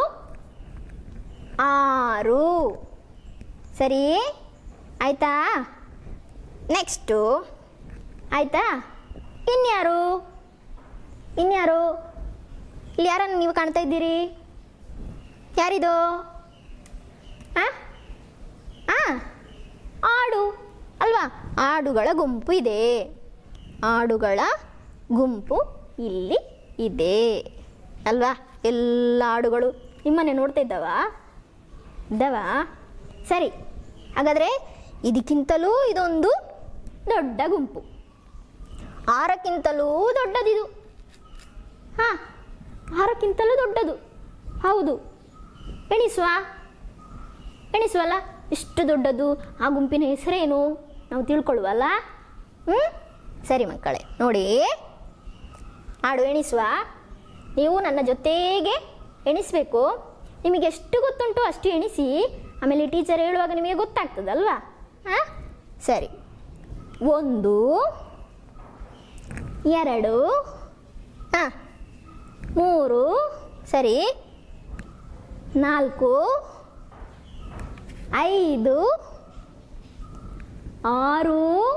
ಆರು ಸರಿ ಆಯ್ತಾ ನೆಕ್ಸ್ಟು ಆಯ್ತಾ ಇನ್ಯಾರು ಇನ್ಯಾರು ಇಲ್ಲಿ ಯಾರನ್ನು ನೀವು ಕಾಣ್ತಾ ಇದ್ದೀರಿ ಯಾರಿದು ಆ ಆ ಆಡು ಅಲ್ವಾ ಆಡುಗಳ ಗುಂಪು ಇದೆ ಆಡುಗಳ ಗುಂಪು ಇಲ್ಲಿ ಇದೆ ಅಲ್ವಾ ಎಲ್ಲ ಆಡುಗಳು ನಿಮ್ಮನ್ನೇ ನೋಡ್ತಾ ಇದ್ದಾವ ಇದ್ದಾವ ಸರಿ ಹಾಗಾದರೆ ಇದಕ್ಕಿಂತಲೂ ಇದೊಂದು ದೊಡ್ಡ ಗುಂಪು ಆರಕ್ಕಿಂತಲೂ ದೊಡ್ಡದಿದು ಹಾಂ ಆರಕ್ಕಿಂತಲೂ ದೊಡ್ಡದು ಹೌದು ಎಣಿಸುವ ಎಣಿಸುವಲ್ಲ ಎಷ್ಟು ದೊಡ್ಡದು ಆ ಗುಂಪಿನ ಹೆಸರೇನು ನಾವು ತಿಳ್ಕೊಳ್ಳುವಲ್ಲ ಹ್ಞೂ ಸರಿ ಮಕ್ಕಳೇ ನೋಡಿ ಆಡು ಎಣಿಸುವ ನೀವು ನನ್ನ ಜೊತೆಗೆ ಎಣಿಸಬೇಕು ನಿಮಗೆ ಎಷ್ಟು ಗೊತ್ತುಂಟು ಅಷ್ಟು ಎಣಿಸಿ ಆಮೇಲೆ ಟೀಚರ್ ಹೇಳುವಾಗ ನಿಮಗೆ ಗೊತ್ತಾಗ್ತದಲ್ವಾ ಹಾಂ ಸರಿ ಒಂದು ಎರಡು ಹಾಂ ಮೂರು ಸರಿ ನಾಲ್ಕು ಐದು ಆರು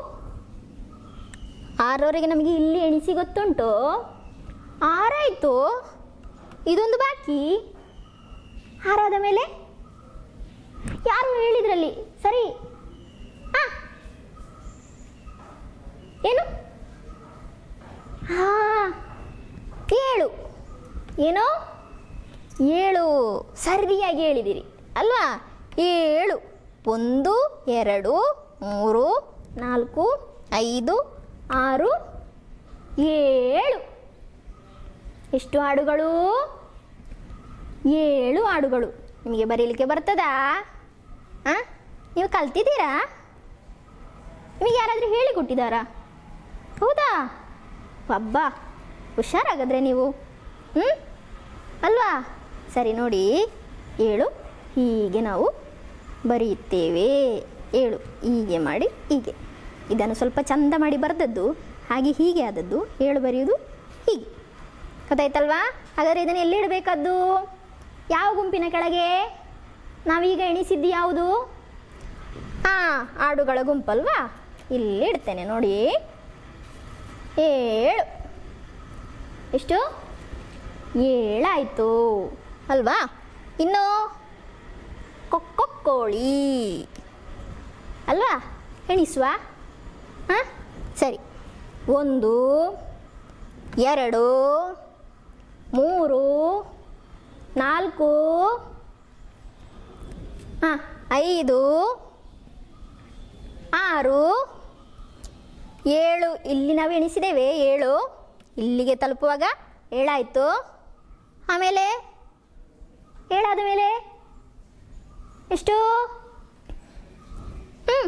ಆರವರೆಗೆ ನಮಗೆ ಇಲ್ಲಿ ಎಣಿಸಿ ಗೊತ್ತುಂಟು ಆರಾಯಿತು ಇದೊಂದು ಬಾಕಿ ಆರಾದ ಮೇಲೆ ಯಾರು ಹೇಳಿದ್ರಲ್ಲಿ ಸರಿ ಹಾ ಏನು ಹಾ ಏಳು ಏನೋ ಏಳು ಸರಿಯಾಗಿ ಹೇಳಿದಿರಿ ಅಲ್ವಾ ಏಳು ಒಂದು ಎರಡು ಮೂರು ನಾಲ್ಕು ಐದು ಆರು ಏಳು ಎಷ್ಟು ಹಾಡುಗಳು ಏಳು ಹಾಡುಗಳು ನಿಮಗೆ ಬರೀಲಿಕ್ಕೆ ಬರ್ತದಾ ಹಾಂ ನೀವು ಕಲ್ತಿದ್ದೀರಾ ನಿಮಗೆ ಯಾರಾದರೂ ಹೇಳಿಕೊಟ್ಟಿದ್ದಾರಾ ಹೌದಾ ಅಬ್ಬಾ ಹುಷಾರಾಗದ್ರೆ ನೀವು ಹ್ಞೂ ಅಲ್ವಾ ಸರಿ ನೋಡಿ ಏಳು ಹೀಗೆ ನಾವು ಬರೆಯುತ್ತೇವೆ ಏಳು ಹೀಗೆ ಮಾಡಿ ಹೀಗೆ ಇದನ್ನು ಸ್ವಲ್ಪ ಚಂದ ಮಾಡಿ ಬರೆದದ್ದು ಹಾಗೆ ಹೀಗೆ ಆದದ್ದು ಏಳು ಬರೆಯುವುದು ಹೀಗೆ ಗೊತ್ತಾಯ್ತಲ್ವಾ ಹಾಗಾದರೆ ಇದನ್ನು ಎಲ್ಲಿಡಬೇಕದ್ದು ಯಾವ ಗುಂಪಿನ ಕೆಳಗೆ ನಾವೀಗ ಎಣಿಸಿದ್ದು ಯಾವುದು ಹಾಂ ಹಾಡುಗಳ ಗುಂಪಲ್ವಾ ಇಲ್ಲಿ ಇಡ್ತೇನೆ ನೋಡಿ ಏಳು ಎಷ್ಟು ಏಳಾಯಿತು ಅಲ್ವಾ ಇನ್ನು ಕೊಕ್ಕೊಕ್ಕೋಳಿ ಅಲ್ವಾ ಎಣಿಸುವ ಹಾಂ ಸರಿ ಒಂದು ಎರಡು ಮೂರು ನಾಲ್ಕು ಹಾಂ ಐದು ಆರು ಏಳು ಇಲ್ಲಿ ನಾವು ಎಣಿಸಿದ್ದೇವೆ ಏಳು ಇಲ್ಲಿಗೆ ತಲುಪುವಾಗ ಏಳಾಯಿತು ಆಮೇಲೆ ಏಳಾದ ಮೇಲೆ ಎಷ್ಟು ಹ್ಞೂ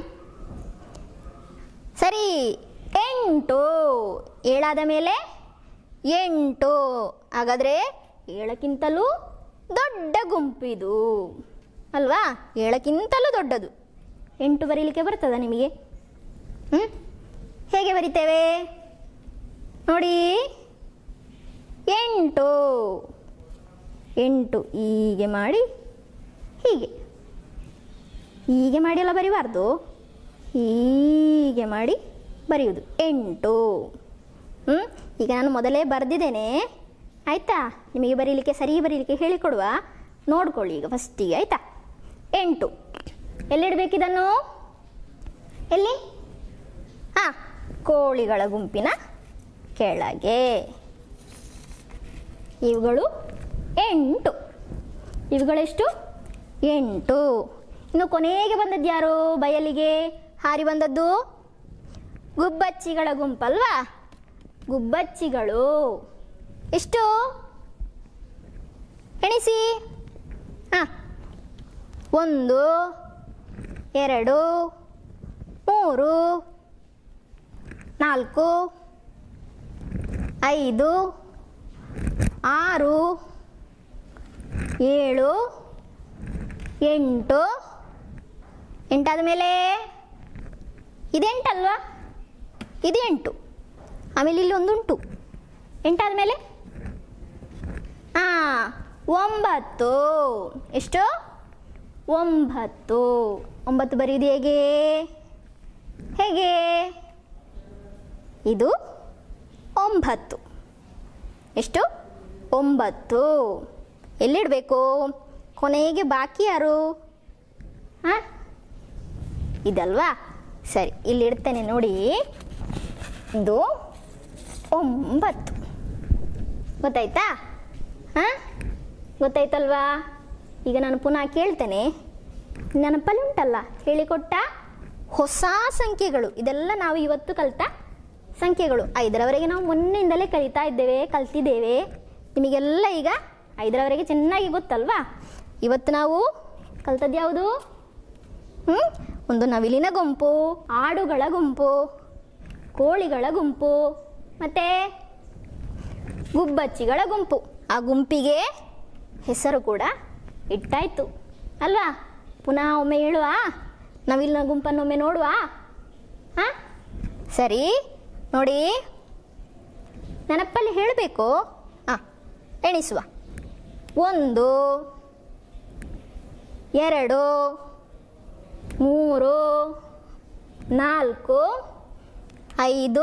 ಸರಿ ಎಂಟು ಏಳಾದ ಮೇಲೆ ಎಂಟು ಹಾಗಾದರೆ ಏಳಕ್ಕಿಂತಲೂ ದೊಡ್ಡ ಗುಂಪಿದು ಅಲ್ವಾ ಏಳಕ್ಕಿಂತಲೂ ದೊಡ್ಡದು ಎಂಟು ಬರೀಲಿಕ್ಕೆ ಬರ್ತದ ನಿಮಗೆ ಹ್ಞೂ ಹೇಗೆ ಬರಿತೇವೆ ನೋಡಿ ಎಂಟು ಎಂಟು ಹೀಗೆ ಮಾಡಿ ಹೀಗೆ ಹೀಗೆ ಮಾಡಿ ಎಲ್ಲ ಬರಿಬಾರ್ದು ಹೀಗೆ ಮಾಡಿ ಬರೆಯುವುದು ಎಂಟು ಹ್ಞೂ ಈಗ ನಾನು ಮೊದಲೇ ಬರೆದಿದ್ದೇನೆ ಆಯಿತಾ ನಿಮಗೆ ಬರೀಲಿಕ್ಕೆ ಸರಿ ಬರೀಲಿಕ್ಕೆ ಹೇಳಿಕೊಡುವ ನೋಡ್ಕೊಳ್ಳಿ ಈಗ ಫಸ್ಟಿಗೆ ಆಯಿತಾ ಎಂಟು ಎಲ್ಲಿಡಬೇಕಿದನ್ನು ಎಲ್ಲಿ ಹಾಂ ಕೋಳಿಗಳ ಗುಂಪಿನ ಕೆಳಗೆ ಇವುಗಳು ಎಂಟು ಇವುಗಳೆಷ್ಟು ಎಂಟು ಇನ್ನು ಕೊನೆಗೆ ಬಂದದ್ದು ಯಾರು ಬಯಲಿಗೆ ಹಾರಿ ಬಂದದ್ದು ಗುಬ್ಬಚ್ಚಿಗಳ ಗುಂಪಲ್ವಾ ಗುಬ್ಬಚ್ಚಿಗಳು ಎಷ್ಟು ಎಣಿಸಿ ಹಾಂ ಒಂದು ಎರಡು ಮೂರು ನಾಲ್ಕು ಐದು ಆರು ಏಳು ಎಂಟು ಎಂಟಾದ ಮೇಲೆ ಇದೆಂಟಲ್ವಾ ಇದು ಎಂಟು ಆಮೇಲೆ ಇಲ್ಲಿ ಒಂದುಂಟು ಎಂಟಾದ ಮೇಲೆ ಹಾಂ ಒಂಬತ್ತು ಎಷ್ಟು ಒಂಬತ್ತು ಒಂಬತ್ತು ಬರೆಯುವುದು ಹೇಗೆ ಹೇಗೆ ಇದು ಒಂಬತ್ತು ಎಷ್ಟು ಒಂಬತ್ತು ಎಲ್ಲಿಡಬೇಕು ಕೊನೆಗೆ ಬಾಕಿ ಯಾರು ಹಾಂ ಇದಲ್ವಾ ಸರಿ ಇಲ್ಲಿ ಇಡ್ತೇನೆ ನೋಡಿ ಇದು ಒಂಬತ್ತು ಗೊತ್ತಾಯ್ತಾ ಹಾಂ ಗೊತ್ತಾಯ್ತಲ್ವಾ ಈಗ ನಾನು ಪುನಃ ಕೇಳ್ತೇನೆ ನೆನಪಲ್ಲಿ ಉಂಟಲ್ಲ ಹೇಳಿಕೊಟ್ಟ ಹೊಸ ಸಂಖ್ಯೆಗಳು ಇದೆಲ್ಲ ನಾವು ಇವತ್ತು ಕಲಿತ ಸಂಖ್ಯೆಗಳು ಐದರವರೆಗೆ ನಾವು ಮೊನ್ನೆಯಿಂದಲೇ ಕಲಿತಾ ಇದ್ದೇವೆ ಕಲ್ತಿದ್ದೇವೆ ನಿಮಗೆಲ್ಲ ಈಗ ಐದರವರೆಗೆ ಚೆನ್ನಾಗಿ ಗೊತ್ತಲ್ವಾ ಇವತ್ತು ನಾವು ಕಲ್ತದ್ದು ಯಾವುದು ಹ್ಞೂ ಒಂದು ನವಿಲಿನ ಗುಂಪು ಆಡುಗಳ ಗುಂಪು ಕೋಳಿಗಳ ಗುಂಪು ಮತ್ತೆ ಗುಬ್ಬಚ್ಚಿಗಳ ಗುಂಪು ಆ ಗುಂಪಿಗೆ ಹೆಸರು ಕೂಡ ಇಟ್ಟಾಯ್ತು ಅಲ್ವಾ ಪುನಃ ಒಮ್ಮೆ ಹೇಳುವ ನವಿಲಿನ ಗುಂಪನ್ನೊಮ್ಮೆ ನೋಡುವ ಹಾಂ ಸರಿ ನೋಡಿ ನೆನಪಲ್ಲಿ ಹೇಳಬೇಕು ಹಾಂ ಎಣಿಸುವ ಒಂದು ಎರಡು ಮೂರು ನಾಲ್ಕು ಐದು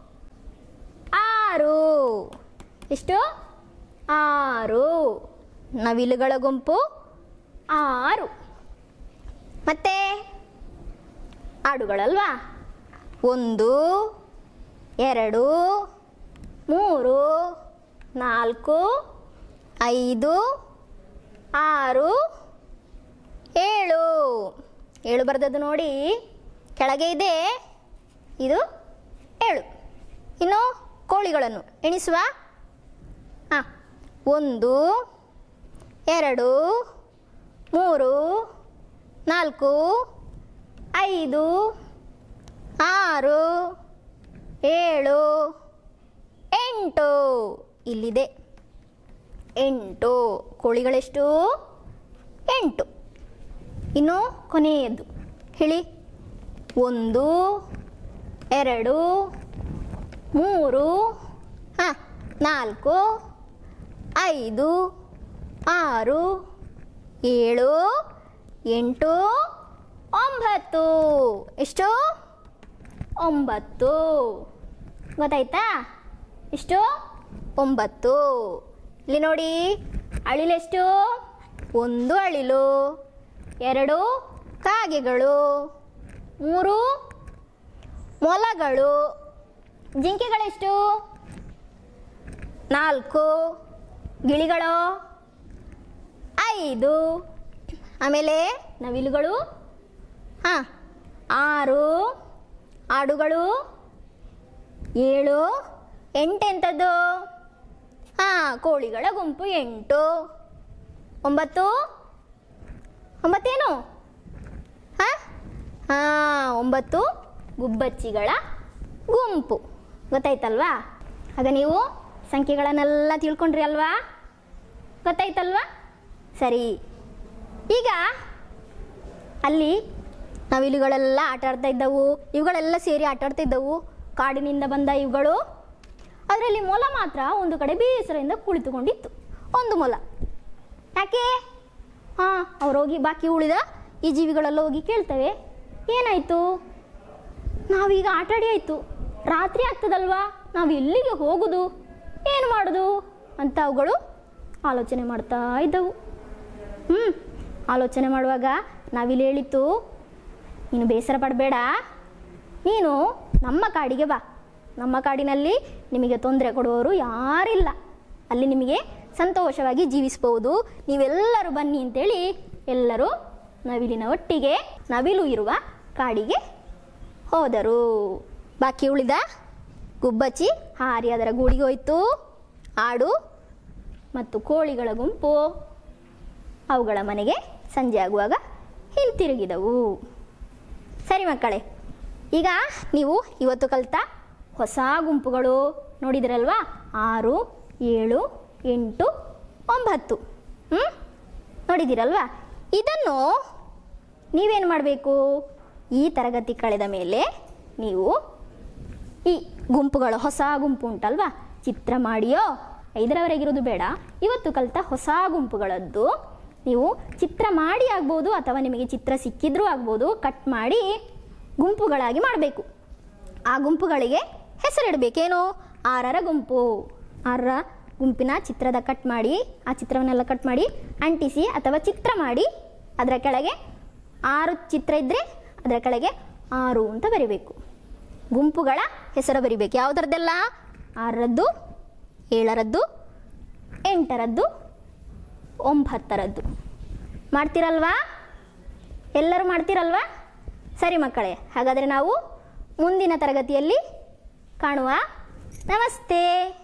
ಆರು ಎಷ್ಟು ಆರು ನವಿಲುಗಳ ಗುಂಪು ಆರು ಮತ್ತೆ ಆಡುಗಳಲ್ವಾ ಒಂದು ಎರಡು ಮೂರು ನಾಲ್ಕು ಐದು ಆರು ಏಳು ಏಳು ಬರೆದದ್ದು ನೋಡಿ ಕೆಳಗೆ ಇದೆ ಇದು ಏಳು ಇನ್ನು ಕೋಳಿಗಳನ್ನು ಎಣಿಸುವ ಹಾಂ ಒಂದು ಎರಡು ಮೂರು ನಾಲ್ಕು ಐದು ಆರು ಏಳು ಎಂಟು ಇಲ್ಲಿದೆ ಎಂಟು ಕೋಳಿಗಳೆಷ್ಟು ಎಂಟು ಇನ್ನು ಕೊನೆಯದ್ದು ಹೇಳಿ ಒಂದು ಎರಡು ಮೂರು ಹಾಂ ನಾಲ್ಕು ಐದು ಆರು ಏಳು ಎಂಟು ಒಂಬತ್ತು ಎಷ್ಟು ಒಂಬತ್ತು ಗೊತ್ತಾಯ್ತಾ ಎಷ್ಟು ಒಂಬತ್ತು ಇಲ್ಲಿ ನೋಡಿ ಅಳಿಲೆಷ್ಟು ಒಂದು ಅಳಿಲು ಎರಡು ಕಾಗೆಗಳು ಮೂರು ಮೊಲಗಳು ಜಿಂಕೆಗಳೆಷ್ಟು ನಾಲ್ಕು ಗಿಳಿಗಳು ಐದು ಆಮೇಲೆ ನವಿಲುಗಳು ಹಾಂ ಆರು ಆಡುಗಳು ಏಳು ಎಂಟೆಂಥದ್ದು ಹಾಂ ಕೋಳಿಗಳ ಗುಂಪು ಎಂಟು ಒಂಬತ್ತು ಒಂಬತ್ತೇನು ಹಾಂ ಹಾಂ ಒಂಬತ್ತು ಗುಬ್ಬಚ್ಚಿಗಳ ಗುಂಪು ಗೊತ್ತಾಯ್ತಲ್ವಾ ಆಗ ನೀವು ಸಂಖ್ಯೆಗಳನ್ನೆಲ್ಲ ತಿಳ್ಕೊಂಡ್ರಿ ಅಲ್ವಾ ಗೊತ್ತಾಯ್ತಲ್ವಾ ಸರಿ ಈಗ ಅಲ್ಲಿ ನವಿಲುಗಳೆಲ್ಲ ಆಟ ಆಡ್ತಾ ಇದ್ದವು ಇವುಗಳೆಲ್ಲ ಸೇರಿ ಆಟ ಆಡ್ತಾ ಇದ್ದವು ಕಾಡಿನಿಂದ ಬಂದ ಇವುಗಳು ಅದರಲ್ಲಿ ಮೊಲ ಮಾತ್ರ ಒಂದು ಕಡೆ ಬೇಸರದಿಂದ ಕುಳಿತುಕೊಂಡಿತ್ತು ಒಂದು ಮೊಲ ಯಾಕೆ ಹಾಂ ಅವ್ರು ಹೋಗಿ ಬಾಕಿ ಉಳಿದ ಈ ಜೀವಿಗಳೆಲ್ಲ ಹೋಗಿ ಕೇಳ್ತವೆ ಏನಾಯಿತು ನಾವೀಗ ಆಟಾಡಿ ಆಯಿತು ರಾತ್ರಿ ಆಗ್ತದಲ್ವಾ ನಾವು ಎಲ್ಲಿಗೆ ಹೋಗುದು ಏನು ಮಾಡೋದು ಅಂತ ಅವುಗಳು ಆಲೋಚನೆ ಮಾಡ್ತಾ ಇದ್ದವು ಹ್ಞೂ ಆಲೋಚನೆ ಮಾಡುವಾಗ ನಾವಿಲ್ಲಿ ಹೇಳಿತ್ತು ನೀನು ಬೇಸರ ಪಡಬೇಡ ನೀನು ನಮ್ಮ ಕಾಡಿಗೆ ಬಾ ನಮ್ಮ ಕಾಡಿನಲ್ಲಿ ನಿಮಗೆ ತೊಂದರೆ ಕೊಡುವವರು ಯಾರಿಲ್ಲ ಅಲ್ಲಿ ನಿಮಗೆ ಸಂತೋಷವಾಗಿ ಜೀವಿಸಬಹುದು ನೀವೆಲ್ಲರೂ ಬನ್ನಿ ಅಂತೇಳಿ ಎಲ್ಲರೂ ನವಿಲಿನ ಒಟ್ಟಿಗೆ ನವಿಲು ಇರುವ ಕಾಡಿಗೆ ಹೋದರು ಬಾಕಿ ಉಳಿದ ಗುಬ್ಬಚ್ಚಿ ಹಾರಿ ಅದರ ಗೂಡಿಗೆ ಹೋಯ್ತು ಆಡು ಮತ್ತು ಕೋಳಿಗಳ ಗುಂಪು ಅವುಗಳ ಮನೆಗೆ ಸಂಜೆ ಆಗುವಾಗ ಹಿಂತಿರುಗಿದವು ಸರಿ ಮಕ್ಕಳೇ ಈಗ ನೀವು ಇವತ್ತು ಕಲಿತ ಹೊಸ ಗುಂಪುಗಳು ನೋಡಿದಿರಲ್ವಾ ಆರು ಏಳು ಎಂಟು ಒಂಬತ್ತು ಹ್ಞೂ ನೋಡಿದ್ದೀರಲ್ವಾ ಇದನ್ನು ನೀವೇನು ಮಾಡಬೇಕು ಈ ತರಗತಿ ಕಳೆದ ಮೇಲೆ ನೀವು ಈ ಗುಂಪುಗಳು ಹೊಸ ಗುಂಪು ಉಂಟಲ್ವಾ ಚಿತ್ರ ಮಾಡಿಯೋ ಐದರವರೆಗಿರೋದು ಬೇಡ ಇವತ್ತು ಕಲಿತ ಹೊಸ ಗುಂಪುಗಳದ್ದು ನೀವು ಚಿತ್ರ ಮಾಡಿ ಆಗ್ಬೋದು ಅಥವಾ ನಿಮಗೆ ಚಿತ್ರ ಸಿಕ್ಕಿದ್ರೂ ಆಗ್ಬೋದು ಕಟ್ ಮಾಡಿ ಗುಂಪುಗಳಾಗಿ ಮಾಡಬೇಕು ಆ ಗುಂಪುಗಳಿಗೆ ಹೆಸರಿಡಬೇಕೇನು ಆರರ ಗುಂಪು ಆರರ ಗುಂಪಿನ ಚಿತ್ರದ ಕಟ್ ಮಾಡಿ ಆ ಚಿತ್ರವನ್ನೆಲ್ಲ ಕಟ್ ಮಾಡಿ ಅಂಟಿಸಿ ಅಥವಾ ಚಿತ್ರ ಮಾಡಿ ಅದರ ಕೆಳಗೆ ಆರು ಚಿತ್ರ ಇದ್ದರೆ ಅದರ ಕೆಳಗೆ ಆರು ಅಂತ ಬರಿಬೇಕು ಗುಂಪುಗಳ ಹೆಸರು ಬರಿಬೇಕು ಯಾವುದರದ್ದೆಲ್ಲ ಆರರದ್ದು ಏಳರದ್ದು ಎಂಟರದ್ದು ಒಂಬತ್ತರದ್ದು ಮಾಡ್ತೀರಲ್ವಾ ಎಲ್ಲರೂ ಮಾಡ್ತೀರಲ್ವಾ ಸರಿ ಮಕ್ಕಳೇ ಹಾಗಾದರೆ ನಾವು ಮುಂದಿನ ತರಗತಿಯಲ್ಲಿ ಕಾಣುವ ನಮಸ್ತೆ